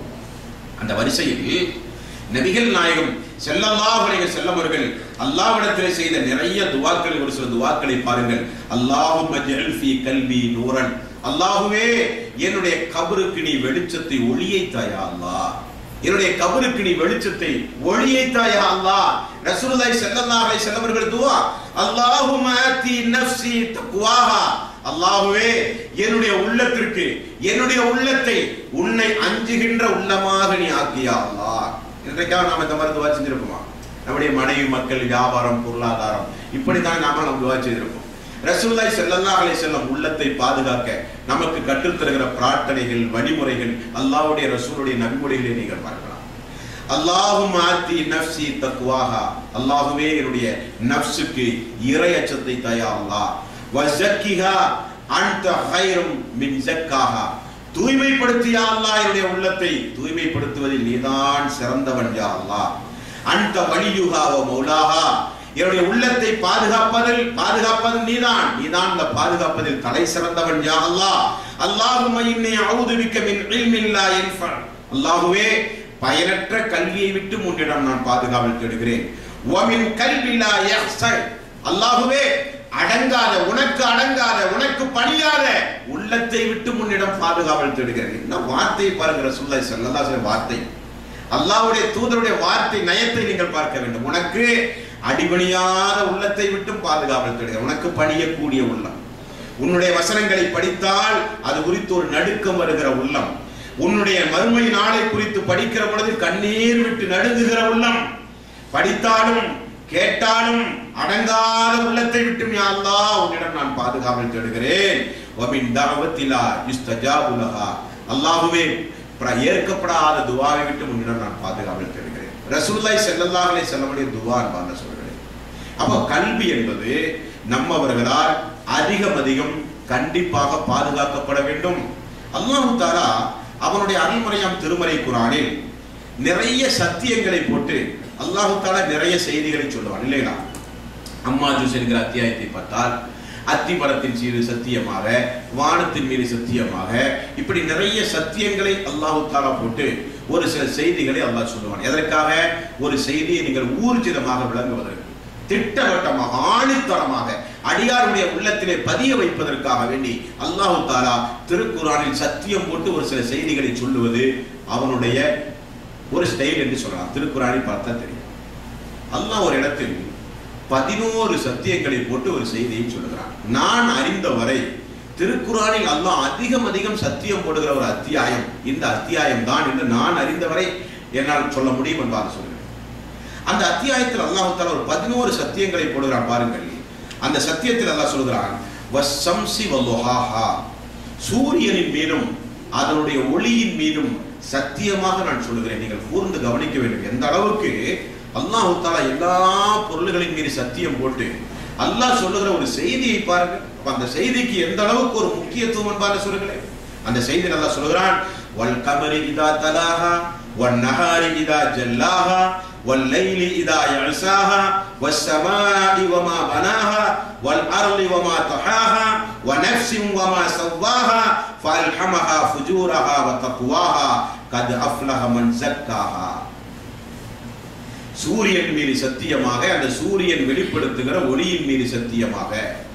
அந்த வரிசையில் நபிகள் நாயகம் ஸல்லல்லாஹு அலைஹி வஸல்லம் அவர்கள் அல்லாஹ்விடத்தில் செய்த நிறைய துவாக்கள் ஒரு சில துவாக்களை பாருங்கள் அல்லாஹும்ம ஜஅல் ஃபீ கல்பி நூரன் அல்லாஹுவே என்னுடைய கபருக்கு நீ வெளிச்சத்தை ஒளியை தாயா அல்லாஹ் என்னுடைய கபருக்கு நீ வெளிச்சத்தை ஒளியை தாயா அல்லாஹ் ரசூலுல்லாஹி ஸல்லல்லாஹு அலைஹி வஸல்லம் அவர்கள் துவா அல்லாஹும்ம ஆதி நஃப்ஸி தக்வாஹா அல்லாஹுவே என்னுடைய உள்ளத்திற்கு என்னுடைய உள்ளத்தை உன்னை அஞ்சுகின்ற உள்ளமாக நீ ஆக்கியா அல்லாஹ் இன்றைக்காக நாம இந்த மாதிரி துவா செஞ்சிருப்போமா நம்முடைய மனைவி மக்கள் வியாபாரம் பொருளாதாரம் இப்படித்தான் நாம நம்ம துவா செய்திருப்போம் ரசூலுல்லாஹி ஸல்லல்லாஹு அலைஹி வஸல்லம் உள்ளத்தை பாதுகாக்க நமக்கு கற்றுத் தருகிற பிரார்த்தனைகள் வழிமுறைகள் அல்லாஹ்வுடைய ரசூலுடைய நபிமொழிகளை நீங்கள் பார்க்கலாம் அல்லாஹும் ஆத்தி நஃப்சி தக்வாஹா அல்லாஹுவே என்னுடைய நஃப்ஸுக்கு இறை அச்சத்தை தயா அல்லாஹ் வஸக்கிஹா அன்த ஹைரும் மின் ஜக்காஹா தூய்மைப்படுத்தியா அல்லாஹ் என்னுடைய உள்ளத்தை தூய்மைப்படுத்துவதில் நீதான் சிறந்தவன் யா அல்லாஹ் அன்த வலியுஹா வ மௌலாஹா என்னுடைய உள்ளத்தை பாதுகாப்பதில் பாதுகாப்பது நீதான் நீதான் இந்த பாதுகாப்பதில் தலை சிறந்தவன் யா அல்லாஹ் அல்லாஹும்ம இன்னி அஊது பிக்க மின் இல்மின் லா யன்ஃப அல்லாஹ்வே பயனற்ற கல்வியை விட்டு உன்னிடம் நான் பாதுகாவல் தேடுகிறேன் வமின் கல்வி லா யஹ்சர் அல்லாஹ்வே அடங்காத உனக்கு அடங்காத உனக்கு பணியாத உள்ளத்தை விட்டு முன்னிடம் பாதுகாவல் தேடுகிறேன் என்ன வார்த்தை பாருங்க ரசூலுல்லாஹி ஸல்லல்லாஹு அலைஹி வஸல்லம் வார்த்தை அல்லாஹ்வுடைய தூதருடைய வார்த்தை நயத்தை நீங்கள் பார்க்க வேண்டும் உனக்கு அடிபணியாத உள்ளத்தை விட்டும் பாதுகாவல் தேடுகிறேன் உனக்கு பணியக்கூடிய உள்ளம் உன்னுடைய வசனங்களை படித்தால் அது குறித்து ஒரு நடுக்கம் வருகிற உள்ளம் உன்னுடைய மறுமை நாளை குறித்து படிக்கிற பொழுது கண்ணீர் விட்டு நடுங்குகிற உள்ளம் படித்தாலும் கேட்டாலும் அடங்காத உள்ளத்தை விட்டும் யா அல்லாஹ் உன்னிடம் நான் பாதுகாவல் தேடுகிறேன் வமின் தஅவத்திலா யுஸ்தஜாபு லஹா அல்லாஹ்வே பிர- ஏற்கப்படாத துவாவை விட்டு உன்னிடம் நான் பாதுகாவல் தேடுகிறேன் ரசூலுல்லாஹி ஸல்லல்லாஹு அலைஹி வஸல்லமுடைய துவா அன்பான சொல்கிறேன் அப்போ கல்வி என்பது நம்மவர்களால் அதிகம் அதிகம் கண்டிப்பாக பாதுகாக்கப்பட வேண்டும் அல்லாஹு தாலா அவனுடைய அருள்மறையாம் திருமறை குரானில் நிறைய சத்தியங்களை போட்டு அல்லாஹு தாலா நிறைய செய்திகளை சொல்லுவான் இல்லையா அம்மா ஜூஸ் என்கிற அத்தியாயத்தை பார்த்தால் அத்திமரத்தின் மீது சத்தியமாக வானத்தின் மீது சத்தியமாக இப்படி நிறைய சத்தியங்களை அல்லாஹு தாலா போட்டு ஒரு சில செய்திகளை அல்லாஹ் சொல்லுவான் எதற்காக ஒரு செய்தியை நீங்கள் ஊர்ஜிதமாக விளங்குவதற்கு திட்டவட்டமாக ஆணித்தரமாக அடியாருடைய உள்ளத்திலே பதிய வைப்பதற்காக வேண்டி அல்லாஹு தாலா திருக்குறானில் சத்தியம் போட்டு ஒரு சில செய்திகளை சொல்லுவது அவனுடைய ஒரு ஸ்டைல் என்று சொல்லலாம் திருக்குறானில் பார்த்தா தெரியும் அல்லாஹ் ஒரு இடத்தில் பதினோரு சத்தியங்களை போட்டு ஒரு செய்தியை சொல்லுகிறான் நான் அறிந்தவரை திருக்குறானில் அல்லாஹ் அதிகம் அதிகம் சத்தியம் போடுகிற ஒரு அத்தியாயம் இந்த அத்தியாயம் தான் என்று நான் அறிந்தவரை என்னால் சொல்ல முடியும் என்பதாக சொல்கிறேன் அந்த அத்தியாயத்தில் அல்லாஹ் தஆலா ஒரு பதினோரு சத்தியங்களை போடுகிறான் பாருங்கள் அந்த சத்தியத்தில் அல்லாஹ் சொல்கிறான் வஸ்ஸம்சி வல்லுஹாஹா சூரியனின் மீதும் அதனுடைய ஒளியின் மீதும் சத்தியமாக நான் சொல்லுகிறேன் நீங்கள் கூர்ந்து கவனிக்க வேண்டும் எந்த அளவுக்கு அல்லாஹ் தஆலா எல்லா பொருள்களின் மீது சத்தியம் போட்டு அல்லாஹ் சொல்லுகிற ஒரு செய்தியை பாருங்க அப்ப அந்த செய்திக்கு எந்த அளவுக்கு ஒரு முக்கியத்துவம் என்பாக சொல்லுகிறேன் அந்த செய்தி அல்லாஹ் சொல்கிறான் வல் கமரி இதா தலாஹா வன் நஹாரி இதா ஜல்லாஹா والليل إذا يعساها والسماء وما بناها والأرض وما طحاها ونفس وما سواها فألحمها فجورها وتقواها قد أفلح من زكاها சூரியன் மீது சத்தியமாக அந்த சூரியன் வெளிப்படுத்துகிற ஒளியின் மீது சத்தியமாக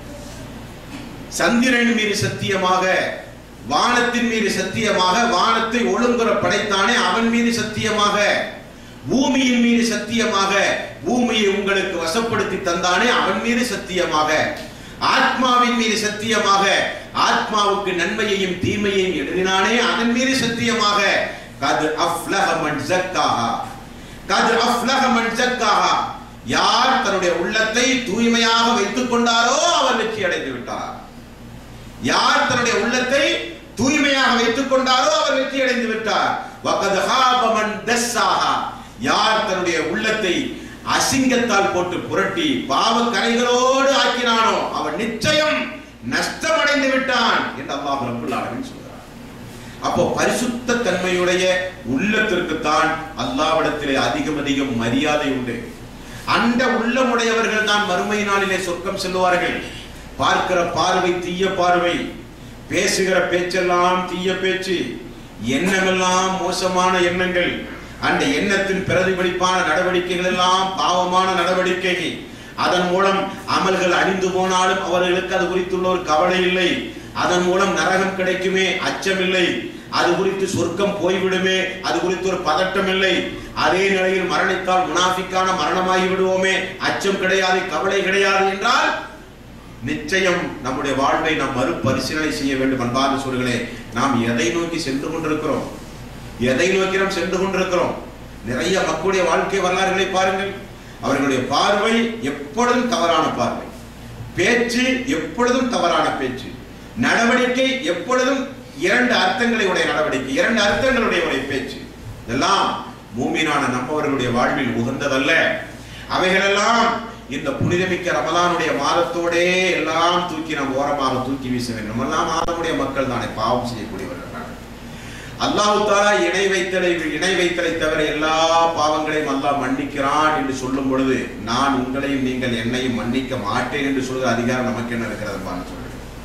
சந்திரன் மீது சத்தியமாக வானத்தின் மீது சத்தியமாக வானத்தை ஒழுங்குற படைத்தானே அவன் மீது சத்தியமாக பூமியின் மீது சத்தியமாக பூமியை உங்களுக்கு வசப்படுத்தி தந்தானே அவன் மீது சத்தியமாக ஆத்மாவின் மீது சத்தியமாக ஆத்மாவுக்கு நன்மையையும் தீமையையும் எழுதினானே அதன் மீது சத்தியமாக கது அஃப்லஹ மன் ஜக்காஹா கது அஃப்லஹ மன் ஜக்காஹா யார் தன்னுடைய உள்ளத்தை தூய்மையாக வைத்துக் கொண்டாரோ அவர் வெற்றி அடைந்து விட்டார் யார் தன்னுடைய உள்ளத்தை தூய்மையாக வைத்துக் கொண்டாரோ அவர் வெற்றி அடைந்து விட்டார் வகது ஹாப மன் தஸ்ஸாஹா யார் தன்னுடைய உள்ளத்தை அசிங்கத்தால் போட்டு புரட்டி பாவ கரைகளோடு ஆக்கினானோ அவன் நிச்சயம் நஷ்டமடைந்து விட்டான் என்று அல்லாஹ் ரப்பல் ஆலமீன் சொல்கிறார் அப்போ பரிசுத்த தன்மையுடைய உள்ளத்திற்குத்தான் அல்லாவிடத்திலே அதிகம் அதிகம் மரியாதை உண்டு அந்த உள்ளமுடையவர்கள் தான் மறுமை நாளிலே சொர்க்கம் செல்வார்கள் பார்க்கிற பார்வை தீய பார்வை பேசுகிற பேச்செல்லாம் தீய பேச்சு எண்ணமெல்லாம் மோசமான எண்ணங்கள் அந்த எண்ணத்தின் பிரதிபலிப்பான நடவடிக்கைகள் எல்லாம் பாவமான நடவடிக்கை அதன் மூலம் அமல்கள் அழிந்து போனாலும் அவர்களுக்கு அது குறித்துள்ள ஒரு கவலை இல்லை அதன் மூலம் நரகம் கிடைக்குமே அச்சம் இல்லை அது குறித்து சொர்க்கம் போய்விடுமே அது குறித்து ஒரு பதட்டம் இல்லை அதே நிலையில் மரணித்தால் முனாஃபிக்கான மரணமாகி விடுவோமே அச்சம் கிடையாது கவலை கிடையாது என்றால் நிச்சயம் நம்முடைய வாழ்வை நாம் மறுபரிசீலனை செய்ய வேண்டும் அன்பார்ந்த சொல்களே நாம் எதை நோக்கி சென்று கொண்டிருக்கிறோம் எதை நோக்கி நாம் சென்று கொண்டிருக்கிறோம் நிறைய மக்களுடைய வாழ்க்கை வரலாறுகளை பாருங்கள் அவர்களுடைய பார்வை எப்பொழுதும் தவறான பார்வை பேச்சு எப்பொழுதும் தவறான பேச்சு நடவடிக்கை எப்பொழுதும் இரண்டு அர்த்தங்களை உடைய நடவடிக்கை இரண்டு அர்த்தங்களுடைய உடைய பேச்சு இதெல்லாம் மூமினான நம்மவர்களுடைய வாழ்வில் உகந்ததல்ல அவைகளெல்லாம் இந்த புனிதமிக்க ரமலானுடைய மாதத்தோடே எல்லாம் தூக்கி நாம் ஓரமாக தூக்கி வீச வேண்டும் நம்மெல்லாம் மாதமுடைய மக்கள் தானே பாவம் செய்யக்கூடியவர்கள் தானே அல்லாஹு தாலா இணை வைத்தலை இணை வைத்தலை தவிர எல்லா பாவங்களையும் அல்லாஹ் மன்னிக்கிறான் என்று சொல்லும் பொழுது நான் உங்களையும் நீங்கள் என்னையும் மன்னிக்க மாட்டேன் என்று சொல்கிற அதிகாரம் நமக்கு என்ன இருக்கிறது சொல்றேன்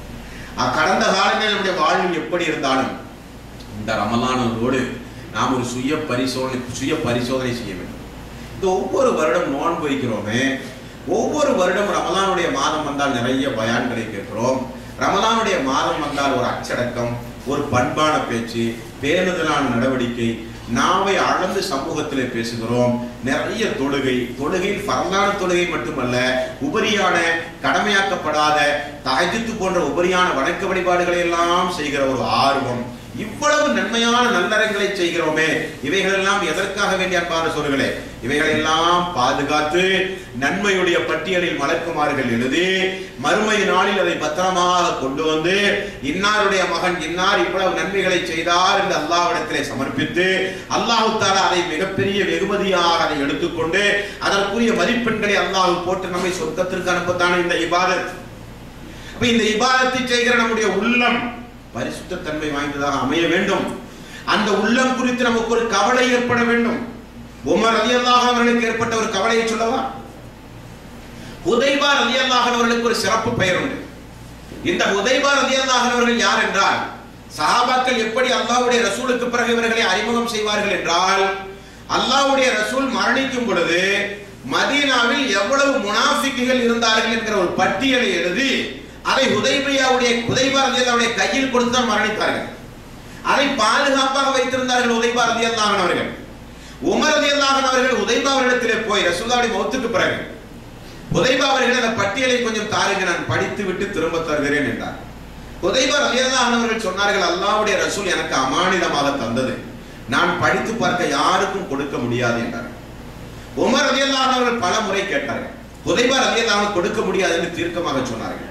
அஹ் கடந்த காலங்களில் நம்முடைய வாழ்வு எப்படி இருந்தாலும் இந்த ரமலானோடு நாம் ஒரு சுய பரிசோதனை சுய பரிசோதனை செய்ய வேண்டும் இந்த ஒவ்வொரு வருடம் நோன்பு வைக்கிறோமே ஒவ்வொரு வருடம் ரமலானுடைய மாதம் வந்தால் நிறைய பயான்களை கேட்கிறோம் ரமலானுடைய மாதம் வந்தால் ஒரு அச்சடக்கம் ஒரு பண்பான பேச்சு பேணுதலான நடவடிக்கை நாவை அளந்து சமூகத்திலே பேசுகிறோம் நிறைய தொழுகை தொழுகையில் பரந்தான தொழுகை மட்டுமல்ல உபரியான கடமையாக்கப்படாத தஹஜ்ஜுத் போன்ற உபரியான வணக்க வழிபாடுகளை எல்லாம் செய்கிற ஒரு ஆர்வம் இவ்வளவு நன்மையான நல்லறங்களை செய்கிறோமே இவைகள் எல்லாம் எதற்காக வேண்டிய அன்பான சொல்களே இவைகளை எல்லாம் பாதுகாத்து நன்மையுடைய பட்டியலில் மலக்குமார்கள் எழுதி மறுமை நாளில் அதை பத்திரமாக கொண்டு வந்து இன்னாருடைய மகன் இன்னார் இவ்வளவு நன்மைகளை செய்தார் என்று அல்லாஹ்விடத்திலே சமர்ப்பித்து அல்லாஹு தாலா அதை மிகப்பெரிய வெகுமதியாக அதை எடுத்துக்கொண்டு அதற்குரிய மதிப்பெண்களை அல்லாஹ் போட்டு நம்மை சொர்க்கத்திற்கு அனுப்பத்தான இந்த இபாதத் அப்ப இந்த இபாதத்தை செய்கிற நம்முடைய உள்ளம் பரிசுத்த தன்மை வாய்ந்ததாக அமைய வேண்டும் அந்த உள்ளம் குறித்து நமக்கு ஒரு கவலை ஏற்பட வேண்டும் உமர் ரலியல்லாஹு அவர்களுக்கு ஏற்பட்ட ஒரு கவலையை சொல்லவா ஹுதைபா ரலியல்லாஹு அவர்களுக்கு ஒரு சிறப்பு பெயர் உண்டு இந்த ஹுதைபா ரலியல்லாஹு அவர்கள் யார் என்றால் சஹாபாக்கள் எப்படி அல்லாஹ்வுடைய ரசூலுக்கு பிறகு இவர்களை அறிமுகம் செய்வார்கள் என்றால் அல்லாஹ்வுடைய ரசூல் மரணிக்கும் பொழுது மதீனாவில் எவ்வளவு முனாஃபிக்குகள் இருந்தார்கள் என்கிற ஒரு பட்டியலை எழுதி அதை ஹுதைபியாவுடைய ஹுதைபா ரலியல்லாஹுடைய கையில் கொடுத்து தான் மரணித்தார்கள் அதை பாதுகாப்பாக வைத்திருந்தார்கள் உதைபா ரலியல்லாஹு அவர்கள் உமர் ரலியல்லாஹு அவர்கள் உதைபா அவர்களிடத்திலே போய் ரசூலுல்லாஹி மௌத்துக்கு பிறகு உதைபா அவர்கள் அந்த பட்டியலை கொஞ்சம் தாருங்க நான் படித்து விட்டு திரும்ப தருகிறேன் என்றார் உதைபா ரலியல்லாஹு அவர்கள் சொன்னார்கள் அல்லாஹ்வுடைய ரசூல் எனக்கு அமானிதமாக தந்தது நான் படித்து பார்க்க யாருக்கும் கொடுக்க முடியாது என்றார் உமர் ரலியல்லாஹு அவர்கள் பல முறை கேட்டார்கள் உதைபா ரலியல்லாஹு கொடுக்க முடியாது என்று தீர்க்கமாக சொன்னார்கள்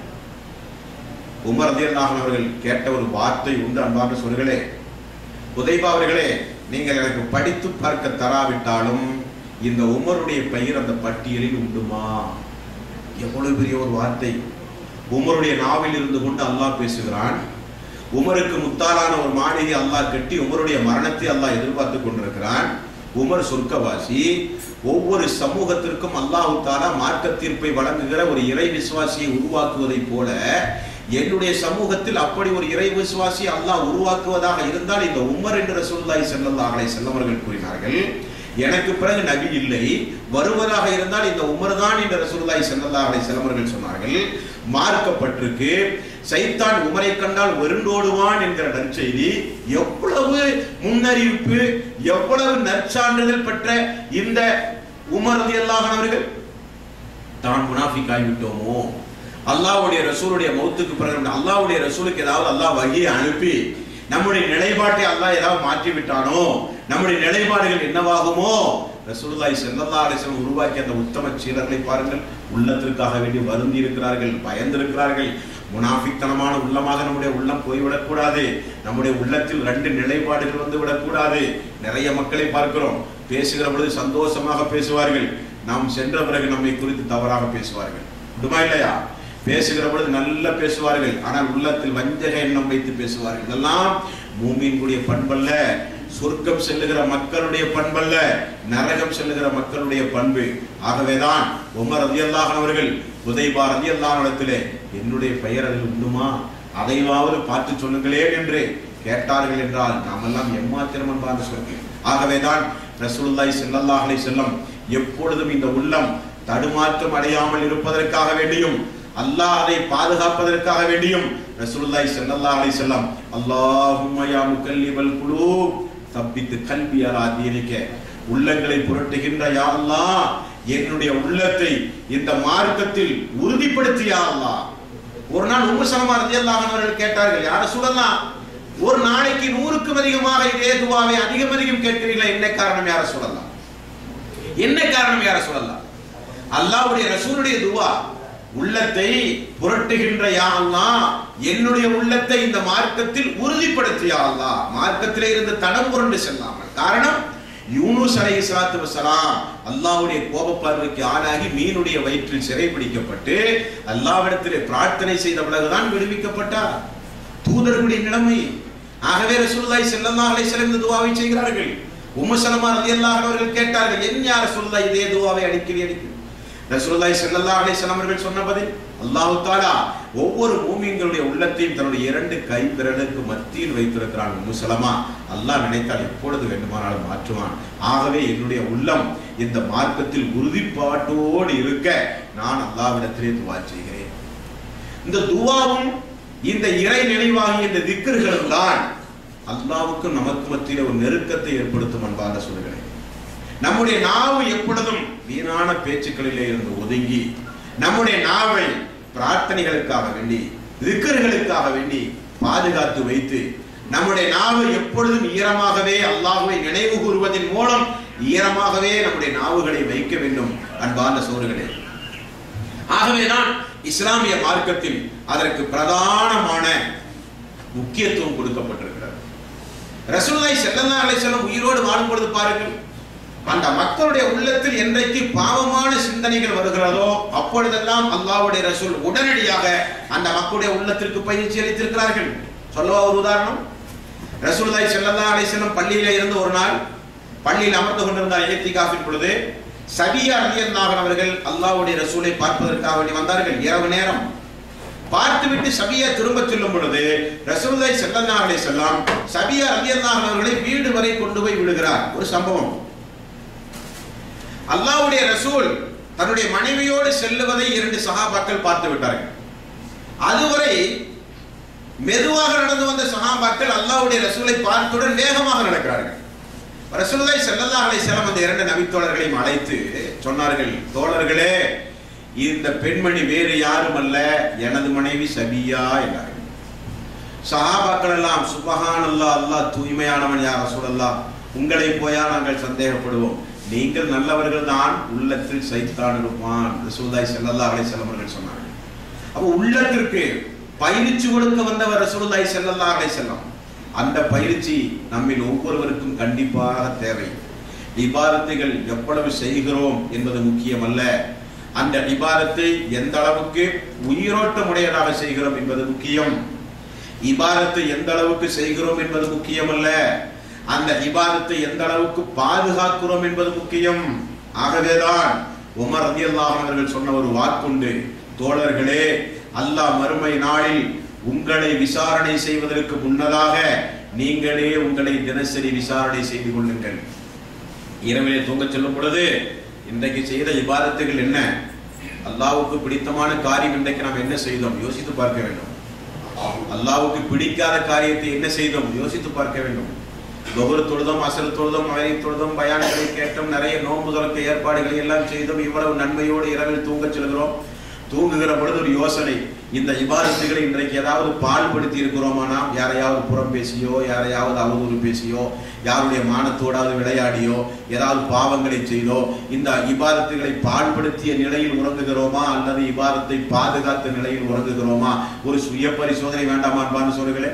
உமர் ரலியல்லாஹு அவர்கள் கேட்ட ஒரு வார்த்தை உண்டு அன்பார்ந்த சொல்களே உதைபா அவர்களே நீங்கள் எனக்கு படித்து பார்க்க தராவிட்டாலும் இந்த உமருடைய பெயர் அந்த பட்டியலில் உண்டுமா எவ்வளவு பெரிய ஒரு வார்த்தை உமருடைய நாவில் இருந்து கொண்டு அல்லாஹ் பேசுகிறான் உமருக்கு முத்தாலான ஒரு மாளிகை அல்லாஹ் கட்டி உமருடைய மரணத்தை அல்லாஹ் எதிர்பார்த்து கொண்டிருக்கிறான் உமர் சொர்க்கவாசி ஒவ்வொரு சமூகத்திற்கும் அல்லாஹு தாலா மார்க்க தீர்ப்பை வழங்குகிற ஒரு இறை விசுவாசியை உருவாக்குவதைப் போல என்னுடைய சமூகத்தில் அப்படி ஒரு இறை விசுவாசி அல்லாஹ் உருவாக்குவதாக இருந்தால் இந்த உமர் என்ற ரசூலுல்லாஹி ஸல்லல்லாஹு அலைஹி வஸல்லம் அவர்கள் கூறினார்கள் எனக்கு பிறகு நபி இல்லை வருவதாக இருந்தால் இந்த உமர் தான் என்ற ரசூலுல்லாஹி ஸல்லல்லாஹு அலைஹி வஸல்லம் அவர்கள் சொன்னார்கள் மார்க்கப்பட்டிருக்கு சைத்தான் உமரை கண்டால் வெருண்டோடுவான் என்கிற நற்செய்தி எவ்வளவு முன்னறிவிப்பு எவ்வளவு நற்சான்றிதழ் பெற்ற இந்த உமர் ரலியல்லாஹு அவர்கள் தான் முனாஃபிக் ஆகிவிட்டோமோ அல்லாஹ்வுடைய ரசூலுடைய மௌத்துக்கு பிறகு அல்லாஹ்வுடைய ரசூலுக்கு ஏதாவது அல்லாஹ் வகையை அனுப்பி நம்முடைய நிலைப்பாட்டை அல்லாஹ் ஏதாவது மாற்றி விட்டானோ நம்முடைய நிலைப்பாடுகள் என்னவாகுமோ ரசூலுல்லாஹி ஸல்லல்லாஹு அலைஹி வஸல்லம் உருவாக்கிய அந்த உத்தம சீரர்களை பாருங்கள் உள்ளத்திற்காக வேண்டி வருந்தி இருக்கிறார்கள் பயந்திருக்கிறார்கள் முனாஃபிக்தனமான உள்ளமாக நம்முடைய உள்ளம் போய்விடக்கூடாது நம்முடைய உள்ளத்தில் ரெண்டு நிலைப்பாடுகள் வந்து விடக்கூடாது நிறைய மக்களை பார்க்கிறோம் பேசுகிற பொழுது சந்தோஷமாக பேசுவார்கள் நாம் சென்ற பிறகு நம்மை குறித்து தவறாக பேசுவார்கள் உண்டுமா இல்லையா பேசுகிற பொழுது நல்லா பேசுவார்கள் ஆனால் உள்ளத்தில் வஞ்சக எண்ணம் வைத்து பேசுவார்கள் இதெல்லாம் மூமியினுடைய பண்பல்ல சொர்க்கம் செல்லுகிற மக்களுடைய பண்பல்ல நரகம் செல்லுகிற மக்களுடைய பண்பு ஆகவேதான் உமர் ரலியல்லாஹு அவர்கள் உதைபா ரலியல்லாஹு இடத்திலே என்னுடைய பெயர் அதில் உண்டுமா அதைவாவது பார்த்து சொல்லுங்களேன் என்று கேட்டார்கள் என்றால் நாமெல்லாம் எம்மாத்திரம் அன்பார்ந்த சொல்கிறேன் ஆகவேதான் ரசூலுல்லாஹி ஸல்லல்லாஹு அலைஹி வஸல்லம் எப்பொழுதும் இந்த உள்ளம் தடுமாற்றம் அடையாமல் இருப்பதற்காக வேண்டியும் அல்லாஹ் அதை பாதுகாப்பதற்காக வேண்டியும் ரசூலுல்லாஹி ஸல்லல்லாஹு அலைஹி வஸல்லம் அல்லாஹும்ம யா முகல்லிபல் குலூப் தப்பித்து கல்வி அலா தீனிக்க உள்ளங்களை புரட்டுகின்ற யா அல்லாஹ் என்னுடைய உள்ளத்தை இந்த மார்க்கத்தில் உறுதிப்படுத்தி யா அல்லாஹ் ஒரு நாள் உம்மு சலமா ரலியல்லாஹு அவர்கள் கேட்டார்கள் யார சொல்லலாம் ஒரு நாளைக்கு நூறுக்கும் அதிகமாக இதே துவாவை அதிகம் அதிகம் கேட்கிறீங்களா என்ன காரணம் யார சொல்லலாம் என்ன காரணம் யார சொல்லலாம் அல்லாஹ்வுடைய ரசூலுடைய துவா உள்ளத்தை புரட்டுகின்ற யா அல்லாஹ் என்னுடைய உள்ளத்தை இந்த மார்க்கத்தில் உறுதிப்படுத்தி யா அல்லாஹ் மார்க்கத்திலே இருந்து தடம் புரண்டு செல்லாமல் காரணம் யூனுஸ் அலைஹி ஸலாத்து வஸலாம் அல்லாஹ்வுடைய கோப பார்வைக்கு ஆளாகி மீனுடைய வயிற்றில் சிறைபிடிக்கப்பட்டு அல்லாஹ்விடத்திலே பிரார்த்தனை செய்த பிறகுதான் விடுவிக்கப்பட்டார் தூதர்களுடைய நிலைமை ஆகவே ரசூலுல்லாஹி ஸல்லல்லாஹு அலைஹி வஸல்லம் இந்த துஆவை செய்கிறார்கள் உம்மு சலமா ரலியல்லாஹு அவர்கள் கேட்டார்கள் என் யார் ரசூலுல்லாஹ் இதே துஆவை அடிக்கடி அடிக்கிறது ரசூலுல்லாஹி ஸல்லல்லாஹு அலைஹி வஸல்லம் அவர்கள் சொன்ன பதில் அல்லாஹ் தஆலா ஒவ்வொரு மூமின்களுடைய உள்ளத்தையும் தன்னுடைய இரண்டு கை விரலுக்கு மத்தியில் வைத்திருக்கிறான் உம்மு சலமா அல்லாஹ் நினைத்தால் எப்பொழுது வேண்டுமானாலும் மாற்றுவான் ஆகவே என்னுடைய உள்ளம் இந்த மார்க்கத்தில் உறுதிப்பாட்டோடு இருக்க நான் அல்லாஹ்விடத்திலே துவா செய்கிறேன் இந்த துவாவும் இந்த இறை நினைவாகிய இந்த திக்கர்களும் தான் அல்லாவுக்கும் நமக்கு மத்தியிலே ஒரு நெருக்கத்தை ஏற்படுத்தும் அன்பான சொல்கிறேன் நம்முடைய நாவு எப்பொழுதும் வீணான பேச்சுக்களிலே இருந்து ஒதுங்கி நம்முடைய நாவை பிரார்த்தனைகளுக்காக வேண்டி திக்கர்களுக்காக வேண்டி பாதுகாத்து வைத்து நம்முடைய நாவு எப்பொழுதும் ஈரமாகவே அல்லாஹ்வை நினைவு கூறுவதன் மூலம் ஈரமாகவே நம்முடைய நாவுகளை வைக்க வேண்டும் அன்பார்ந்த சோறுகளே ஆகவேதான் இஸ்லாமிய மார்க்கத்தில் அதற்கு பிரதானமான முக்கியத்துவம் கொடுக்கப்பட்டிருக்கிறது ரசூலுல்லாஹி ஸல்லல்லாஹு அலைஹி வஸல்லம் உயிரோடு வாழும் பொழுது பாருங்கள் அந்த மக்களுடைய உள்ளத்தில் என்றைக்கு பாவமான சிந்தனைகள் வருகிறதோ அப்பொழுதெல்லாம் அல்லாஹ்வுடைய ரசூல் உடனடியாக அந்த மக்களுடைய உள்ளத்திற்கு பயிற்சி அளித்திருக்கிறார்கள் சொல்லவா ஒரு உதாரணம் ரசூலுல்லாஹி ஸல்லல்லாஹு அலைஹி வஸல்லம் பள்ளியில இருந்து ஒரு நாள் பள்ளியில் அமர்ந்து கொண்டிருந்தார் இயத்திகாஃபின் பொழுது சபியா ரலியல்லாஹு அவர்கள் அல்லாஹ்வுடைய ரசூலை பார்ப்பதற்காக வேண்டி வந்தார்கள் இரவு நேரம் பார்த்துவிட்டு சபியா திரும்ப செல்லும் பொழுது ரசூலுல்லாஹி ஸல்லல்லாஹு அலைஹி வஸல்லம் சபியா ரலியல்லாஹு அவர்களை வீடு வரை கொண்டு போய் விடுகிறார் ஒரு சம்பவம் அல்லாஹ்வுடைய ரசூல் தன்னுடைய மனைவியோடு செல்லுவதை இரண்டு சகாபாக்கள் பார்த்து விட்டார்கள் அதுவரை மெதுவாக நடந்து வந்த சகாபாக்கள் அல்லாஹ்வுடைய ரசூலை பார்த்துடன் வேகமாக நடக்கிறார்கள் ரசூலுல்லாஹி ஸல்லல்லாஹு அலைஹி வஸல்லம் அந்த இரண்டு நபித்தோழர்களையும் அழைத்து சொன்னார்கள் தோழர்களே இந்த பெண்மணி வேறு யாரும் அல்ல எனது மனைவி சபியா என்றார்கள் சஹாபாக்கள் எல்லாம் சுபஹான் அல்லாஹ் அல்லாஹ் தூய்மையானவன் யார் ரசூலல்லாஹ் உங்களை போயா நாங்கள் சந்தேகப்படுவோம் நீங்கள் நல்லவர்கள் தான் உள்ளத்தில் சைத்தான் இருப்பான் ரசூலுல்லாஹி ஸல்லல்லாஹு அலைஹி வஸல்லம் அவர்கள் சொன்னார்கள் அப்போ உள்ளத்திற்கு பயிற்சி கொடுக்க வந்தவர் ரசூலுல்லாஹி ஸல்லல்லாஹு அலைஹி வஸல்லம் அந்த பயிற்சி நம்மில் ஒவ்வொருவருக்கும் கண்டிப்பாக தேவை இபாரத்துகள் எவ்வளவு செய்கிறோம் என்பது முக்கியமல்ல அந்த இபாரத்தை எந்த அளவுக்கு உயிரோட்டமுடையதாக செய்கிறோம் என்பது முக்கியம் இபாரத்தை எந்த அளவுக்கு செய்கிறோம் என்பது முக்கியமல்ல அந்த இபாதத்தை எந்த அளவுக்கு பாதுகாக்கிறோம் என்பது முக்கியம் ஆகவேதான் உமர் ரலியல்லாஹு அவர்கள் சொன்ன ஒரு வாக்குண்டு தோழர்களே அல்லாஹ் மறுமை நாளில் உங்களை விசாரணை செய்வதற்கு முன்னதாக நீங்களே உங்களை தினசரி விசாரணை செய்து கொள்ளுங்கள் இரவிலே தூங்கச் செல்லும் பொழுது இன்றைக்கு செய்த இபாதத்துகள் என்ன அல்லாஹ்வுக்கு பிடித்தமான காரியம் இன்றைக்கு நாம் என்ன செய்தோம் யோசித்து பார்க்க வேண்டும் அல்லாஹ்வுக்கு பிடிக்காத காரியத்தை என்ன செய்தோம் யோசித்து பார்க்க வேண்டும் தொகுரு தொழுதோம் அசல் தொழுதோம் மகரி தொழுதோம் பயான்களை கேட்டோம் நிறைய நோன்புகளுக்கு ஏற்பாடுகளை எல்லாம் செய்தோம் இவ்வளவு நன்மையோடு இரவில் தூங்கச் செல்கிறோம் தூங்குகிற பொழுது ஒரு யோசனை இந்த இபாரத்துகளை இன்றைக்கு ஏதாவது பால்படுத்தி இருக்கிறோமா நாம் யாரையாவது புறம் பேசியோ யாரையாவது அவதூறு பேசியோ யாருடைய மானத்தோடாவது விளையாடியோ ஏதாவது பாவங்களை செய்தோ இந்த இபாரத்துகளை பால்படுத்திய நிலையில் உறங்குகிறோமா அல்லது இபாரத்தை பாதுகாத்த நிலையில் உறங்குகிறோமா ஒரு சுய பரிசோதனை வேண்டாமா அன்பான சொல்லுங்களே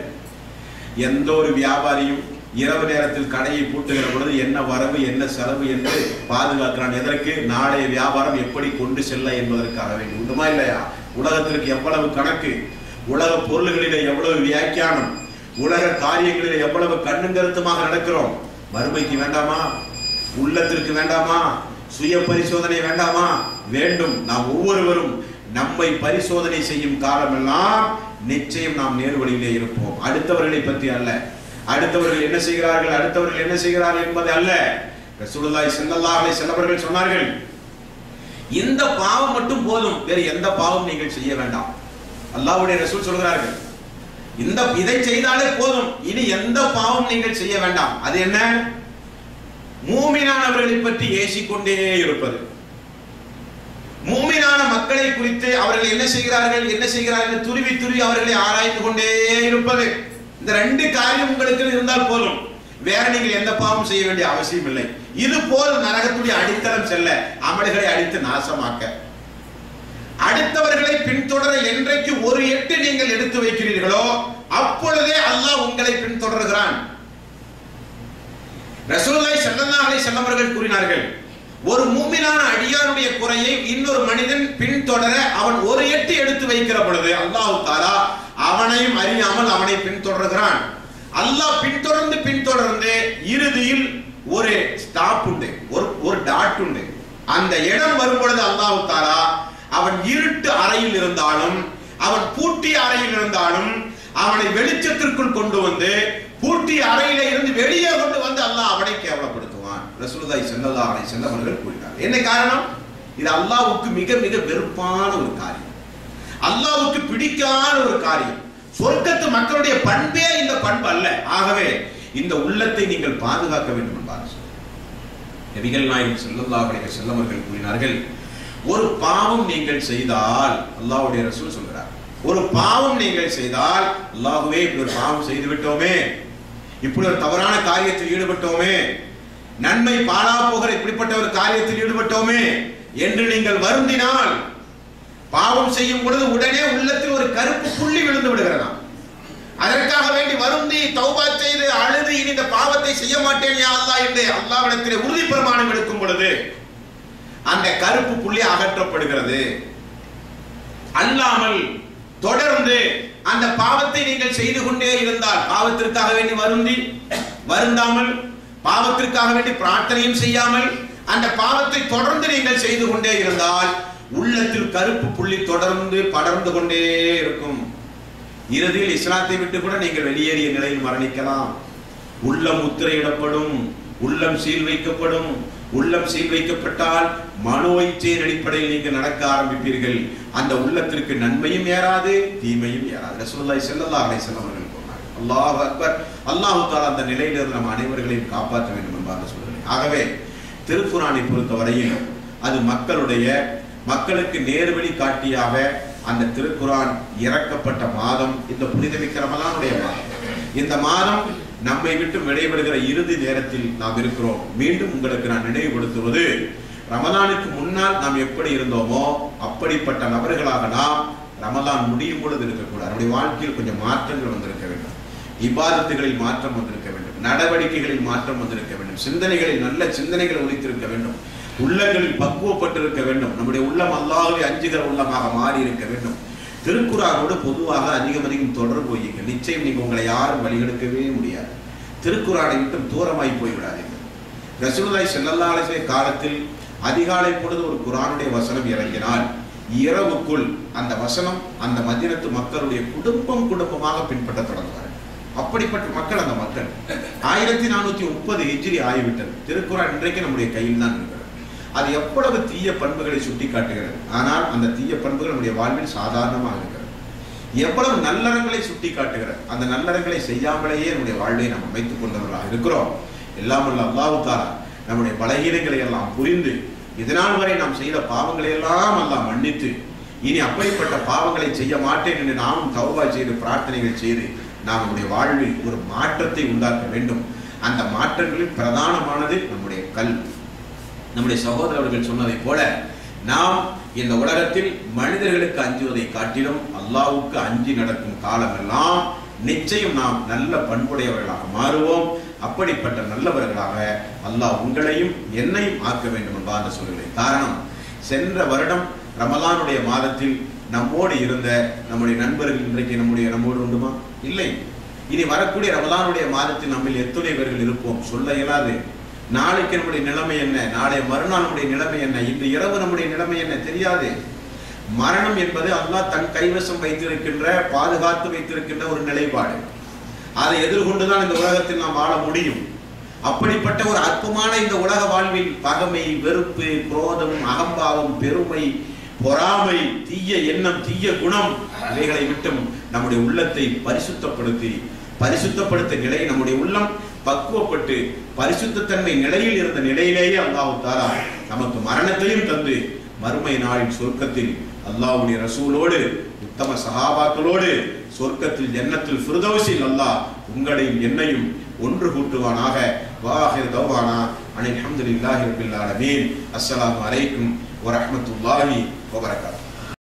எந்த ஒரு வியாபாரியும் இரவு நேரத்தில் கடையை பூட்டுகிற பொழுது என்ன வரவு என்ன செலவு என்று பாதுகாக்கிறான் எதற்கு நாளைய வியாபாரம் எப்படி கொண்டு செல்ல என்பதற்காக வேண்டி உண்டுமா இல்லையா உலகத்திற்கு எவ்வளவு கணக்கு உலக பொருள்களிலே எவ்வளவு வியாக்கியானம் உலக காரியங்களிலே எவ்வளவு கண்ணும் கருத்துமாக நடக்கிறோம் மறுமைக்கு வேண்டாமா உள்ளத்திற்கு வேண்டாமா சுய பரிசோதனை வேண்டாமா வேண்டும் நாம் ஒவ்வொருவரும் நம்மை பரிசோதனை செய்யும் காலமெல்லாம் நிச்சயம் நாம் நேர்வழியிலே இருப்போம் அடுத்தவர்களை பற்றி அல்ல அடுத்தவர்கள் என்ன செய்கிறார்கள் அடுத்தவர்கள் என்ன செய்கிறார்கள் என்பது அல்ல ரசூலுல்லாஹி ஸல்லல்லாஹு அலைஹி வஸல்லம் சொன்னார்கள் இந்த பாவம் மட்டும் போதும் வேறு எந்த பாவம் நீங்கள் செய்ய வேண்டாம் அல்லாஹ்வுடைய ரசூல் சொல்கிறார்கள் இந்த இதை செய்தாலே போதும் இனி எந்த பாவம் நீங்கள் செய்ய வேண்டாம் அது என்ன மூமினானவர்களை பற்றி ஏசிக்கொண்டே இருப்பது மூமினான மக்களை குறித்து அவர்கள் என்ன செய்கிறார்கள் என்ன செய்கிறார்கள் துருவி துருவி அவர்களை ஆராய்ந்து கொண்டே இருப்பது இந்த ரெண்டு காரியம் உங்களுக்கு இருந்தால் போதும் வேற நீங்கள் எந்த பாவம் செய்ய வேண்டிய அவசியம் இல்லை இது போல் நரகத்துடைய அடித்தளம் செல்ல அமல்களை அடித்து நாசமாக்க அடுத்தவர்களை பின்தொடர என்றைக்கு ஒரு எட்டு நீங்கள் எடுத்து வைக்கிறீர்களோ அப்பொழுதே அல்லாஹ் உங்களை பின்தொடர்கிறான் ரசூலுல்லாஹி ஸல்லல்லாஹு அலைஹி வஸல்லம் அவர்கள் கூறினார்கள் ஒரு மூமினான அடியானுடைய குறையை இன்னொரு மனிதன் பின்தொடர அவன் ஒரு எட்டு எடுத்து வைக்கிற பொழுது அல்லாஹ் தாலா அவனையும் அறியாமல் அவனை பின்தொடர்கிறான் அல்லாஹ் பின்தொடர்ந்து பின்தொடர்ந்து இறுதியில் ஒரு ஸ்டாப் உண்டு ஒரு ஒரு டாட் உண்டு அந்த இடம் வரும் பொழுது அல்லாஹ் தாலா அவன் இருட்டு அறையில் இருந்தாலும் அவன் பூட்டிய அறையில் இருந்தாலும் அவனை வெளிச்சத்திற்குள் கொண்டு வந்து பூட்டிய அறையில இருந்து வெளியே கொண்டு வந்து அல்லாஹ் அவனை கேவலப்படுத்துவான் ரசூலுல்லாஹி ஸல்லல்லாஹு அலைஹி வஸல்லம் அவர்கள் கூறினார் என்ன காரணம் இது அல்லாஹ்வுக்கு மிக மிக வெறுப்பான ஒரு காரியம் அல்லாஹ்வுக்கு பிடிக்காத ஒரு காரியம் சொர்க்கத்து மக்களுடைய பண்பே இந்த பண்பு அல்ல ஆகவே இந்த உள்ளத்தை நீங்கள் பாதுகாக்க வேண்டும் என்பார் நபிகள் நாயகம் ஸல்லல்லாஹு அலைஹி வஸல்லம் அவர்கள் கூறினார்கள் ஒரு பாவம் நீங்கள் செய்தால் அல்லாஹ்வுடைய ரசூல் சொல்கிறார் ஒரு பாவம் நீங்கள் செய்தால் அல்லாஹ்வே இப்படி ஒரு பாவம் செய்து விட்டோமே இப்படி ஒரு தவறான காரியத்தில் ஈடுபட்டோமே நன்மை பாழா போகிற இப்படிப்பட்ட ஒரு காரியத்தில் ஈடுபட்டோமே என்று நீங்கள் வருந்தினால் பாவம் செய்யும் பொழுது உடனே உள்ளத்தில் ஒரு கருப்பு புள்ளி விழுந்து விடுகிறதாம் அதற்காக வேண்டி வருந்தி தௌபா செய்து அழுது இனி இந்த பாவத்தை செய்ய மாட்டேன் யா அல்லாஹ் என்று அல்லாஹ்விடத்திலே உறுதி பிரமாணம் எடுக்கும் பொழுது அந்த கருப்பு புள்ளி அகற்றப்படுகிறது அல்லாமல் தொடர்ந்து அந்த பாவத்தை நீங்கள் செய்து கொண்டே இருந்தால் பாவத்திற்காக வேண்டி வருந்தி வருந்தாமல் பாவத்திற்காக வேண்டி பிரார்த்தனையும் செய்யாமல் அந்த பாவத்தை தொடர்ந்து நீங்கள் செய்து கொண்டே இருந்தால் உள்ளத்தில் கருப்பு புள்ளி தொடர்ந்து படர்ந்து கொண்டே இருக்கும் இறுதியில் இஸ்லாத்தை விட்டு கூட நீங்கள் வெளியேறிய நிலையில் மரணிக்கலாம் உள்ளம் முத்திரையிடப்படும் உள்ளம் சீல் வைக்கப்படும் உள்ளம் சீல் வைக்கப்பட்டால் மனோ இச்சையின் அடிப்படையில் நீங்கள் நடக்க ஆரம்பிப்பீர்கள் அந்த உள்ளத்திற்கு நன்மையும் ஏறாது தீமையும் ஏறாது ரசூலுல்லாஹி ஸல்லல்லாஹு அலைஹி வஸல்லம் அவர்கள் சொன்னார்கள் அல்லாஹ் அக்பர் அல்லாஹ் தஆலா அந்த நிலையிலிருந்து நம் அனைவர்களையும் காப்பாற்ற வேண்டும் என்பார் சொல்கிறேன் ஆகவே திருக்குறானை பொறுத்தவரையில் அது மக்களுடைய மக்களுக்கு நேர்வழி காட்டியாக அந்த திருக்குரான் இறக்கப்பட்ட மாதம் இந்த புனிதமிக்க ரமலானுடைய மாதம் இந்த மாதம் நம்மை விட்டு விடைபெறுகிற இறுதி நேரத்தில் நாம் இருக்கிறோம் மீண்டும் உங்களுக்கு நான் நினைவுபடுத்துவது ரமலானுக்கு முன்னால் நாம் எப்படி இருந்தோமோ அப்படிப்பட்ட நபர்களாக நாம் ரமலான் முடியும் பொழுது இருக்கக்கூடாது நம்முடைய வாழ்க்கையில் கொஞ்சம் மாற்றங்கள் வந்திருக்க வேண்டும் இபாதத்துகளில் மாற்றம் வந்திருக்க வேண்டும் நடவடிக்கைகளில் மாற்றம் வந்திருக்க வேண்டும் சிந்தனைகளில் நல்ல சிந்தனைகள் உதித்திருக்க வேண்டும் உள்ளங்களில் பக்குவப்பட்டிருக்க வேண்டும் நம்முடைய உள்ளம் அல்லாஹ்வை அஞ்சுகிற உள்ளமாக மாறி இருக்க வேண்டும் திருக்குறானோடு பொதுவாக அதிகம் அதிகம் தொடர்பு வையுங்கள் நிச்சயம் நீங்க உங்களை யாரும் வழிகெடுக்கவே முடியாது திருக்குறானை விட்டு தூரமாய் போய்விடாதீர்கள் ரசூலுல்லாஹி ஸல்லல்லாஹு அலைஹி வஸல்லம் காலத்தில் அதிகாலை பொழுது ஒரு குரானுடைய வசனம் இறங்கினால் இரவுக்குள் அந்த வசனம் அந்த மதினத்து மக்களுடைய குடும்பம் குடும்பமாக பின்பற்ற தொடங்குவார்கள் அப்படிப்பட்ட மக்கள் அந்த மக்கள் ஆயிரத்தி நானூத்தி முப்பது ஹிஜ்ரி ஆகிவிட்டது திருக்குறான் இன்றைக்கு நம்முடைய கையில் தான் இருக்கிறது அது எவ்வளவு தீய பண்புகளை சுட்டி காட்டுகிறது ஆனால் அந்த தீய பண்புகள் நம்முடைய வாழ்வில் சாதாரணமாக இருக்கிறது எவ்வளவு நல்லறங்களை சுட்டி காட்டுகிறது அந்த நல்லறங்களை செய்யாமலேயே நம்முடைய வாழ்வை நாம் அமைத்துக் கொண்டவர்களாக இருக்கிறோம் எல்லாம் அல்ல அல்லாஹு தாலா நம்முடைய பலகீனங்களை எல்லாம் புரிந்து இதனால் வரை நாம் செய்த பாவங்களை எல்லாம் அல்லாஹ் மன்னித்து இனி அப்படிப்பட்ட பாவங்களை செய்ய மாட்டேன் என்று நாமும் தௌபா செய்து பிரார்த்தனைகள் செய்து நாம் நம்முடைய வாழ்வில் ஒரு மாற்றத்தை உண்டாக்க வேண்டும் அந்த மாற்றங்களில் பிரதானமானது நம்முடைய கல்வி நம்முடைய சகோதரர்கள் சொன்னதைப் போல நாம் இந்த உலகத்தில் மனிதர்களுக்கு அஞ்சுவதை காட்டிலும் அல்லாஹ்வுக்கு அஞ்சி நடக்கும் காலமெல்லாம் நிச்சயம் நாம் நல்ல பண்புடையவர்களாக மாறுவோம் அப்படிப்பட்ட நல்லவர்களாக அல்லாஹ் உங்களையும் என்னையும் ஆக்க வேண்டும் என்பார் சொல்கிறேன் காரணம் சென்ற வருடம் ரமலானுடைய மாதத்தில் நம்மோடு இருந்த நம்முடைய நண்பர்கள் இன்றைக்கு நம்முடைய நம்மோடு உண்டுமா இல்லை இனி வரக்கூடிய ரமலானுடைய மாதத்தில் நம்மில் எத்துணை பேர்கள் இருப்போம் சொல்ல இயலாது நாளைக்கு நம்முடைய நிலைமை என்ன நாளை மறுநாள் நம்முடைய நிலைமை என்ன இன்று இரவு நம்முடைய நிலைமை என்ன தெரியாது மரணம் என்பது அல்லாஹ் தன் கைவசம் வைத்திருக்கின்ற பாதுகாத்து வைத்திருக்கின்ற ஒரு நிலைப்பாடு அதை எதிர்கொண்டுதான் இந்த உலகத்தில் நாம் வாழ முடியும் அப்படிப்பட்ட ஒரு அற்புதமான இந்த உலக வாழ்வில் பகமை வெறுப்பு குரோதம் அகம்பாவம் பெருமை பொறாமை தீய எண்ணம் தீய குணம் இவைகளை விட்டும் நம்முடைய உள்ளத்தை பரிசுத்தப்படுத்தி பரிசுத்தப்படுத்த நிலை நம்முடைய உள்ளம் பக்குவப்பட்டு பரிசுத்தத்தன்மை நிலையில் இருந்த நிலையிலேயே அல்லாஹ் தாரா நமக்கு மரணத்தையும் தந்து மறுமை நாளின் சொர்க்கத்தில் அல்லாஹ்வுடைய ரசூலோடு உத்தம சஹாபாக்களோடு சொர்க்கத்தில் ஜன்னத்தில் ஃபிர்தௌஸில் அல்லாஹ் உங்களையும் என்னையும் ஒன்று கூட்டுவானாக வாஹிர் தௌவானா அனில் அல்ஹம்துலில்லாஹி ரப்பில் ஆலமீன் அஸ்ஸலாமு அலைக்கும் வரஹ்மத்துல்லாஹி வபரகாத்துஹு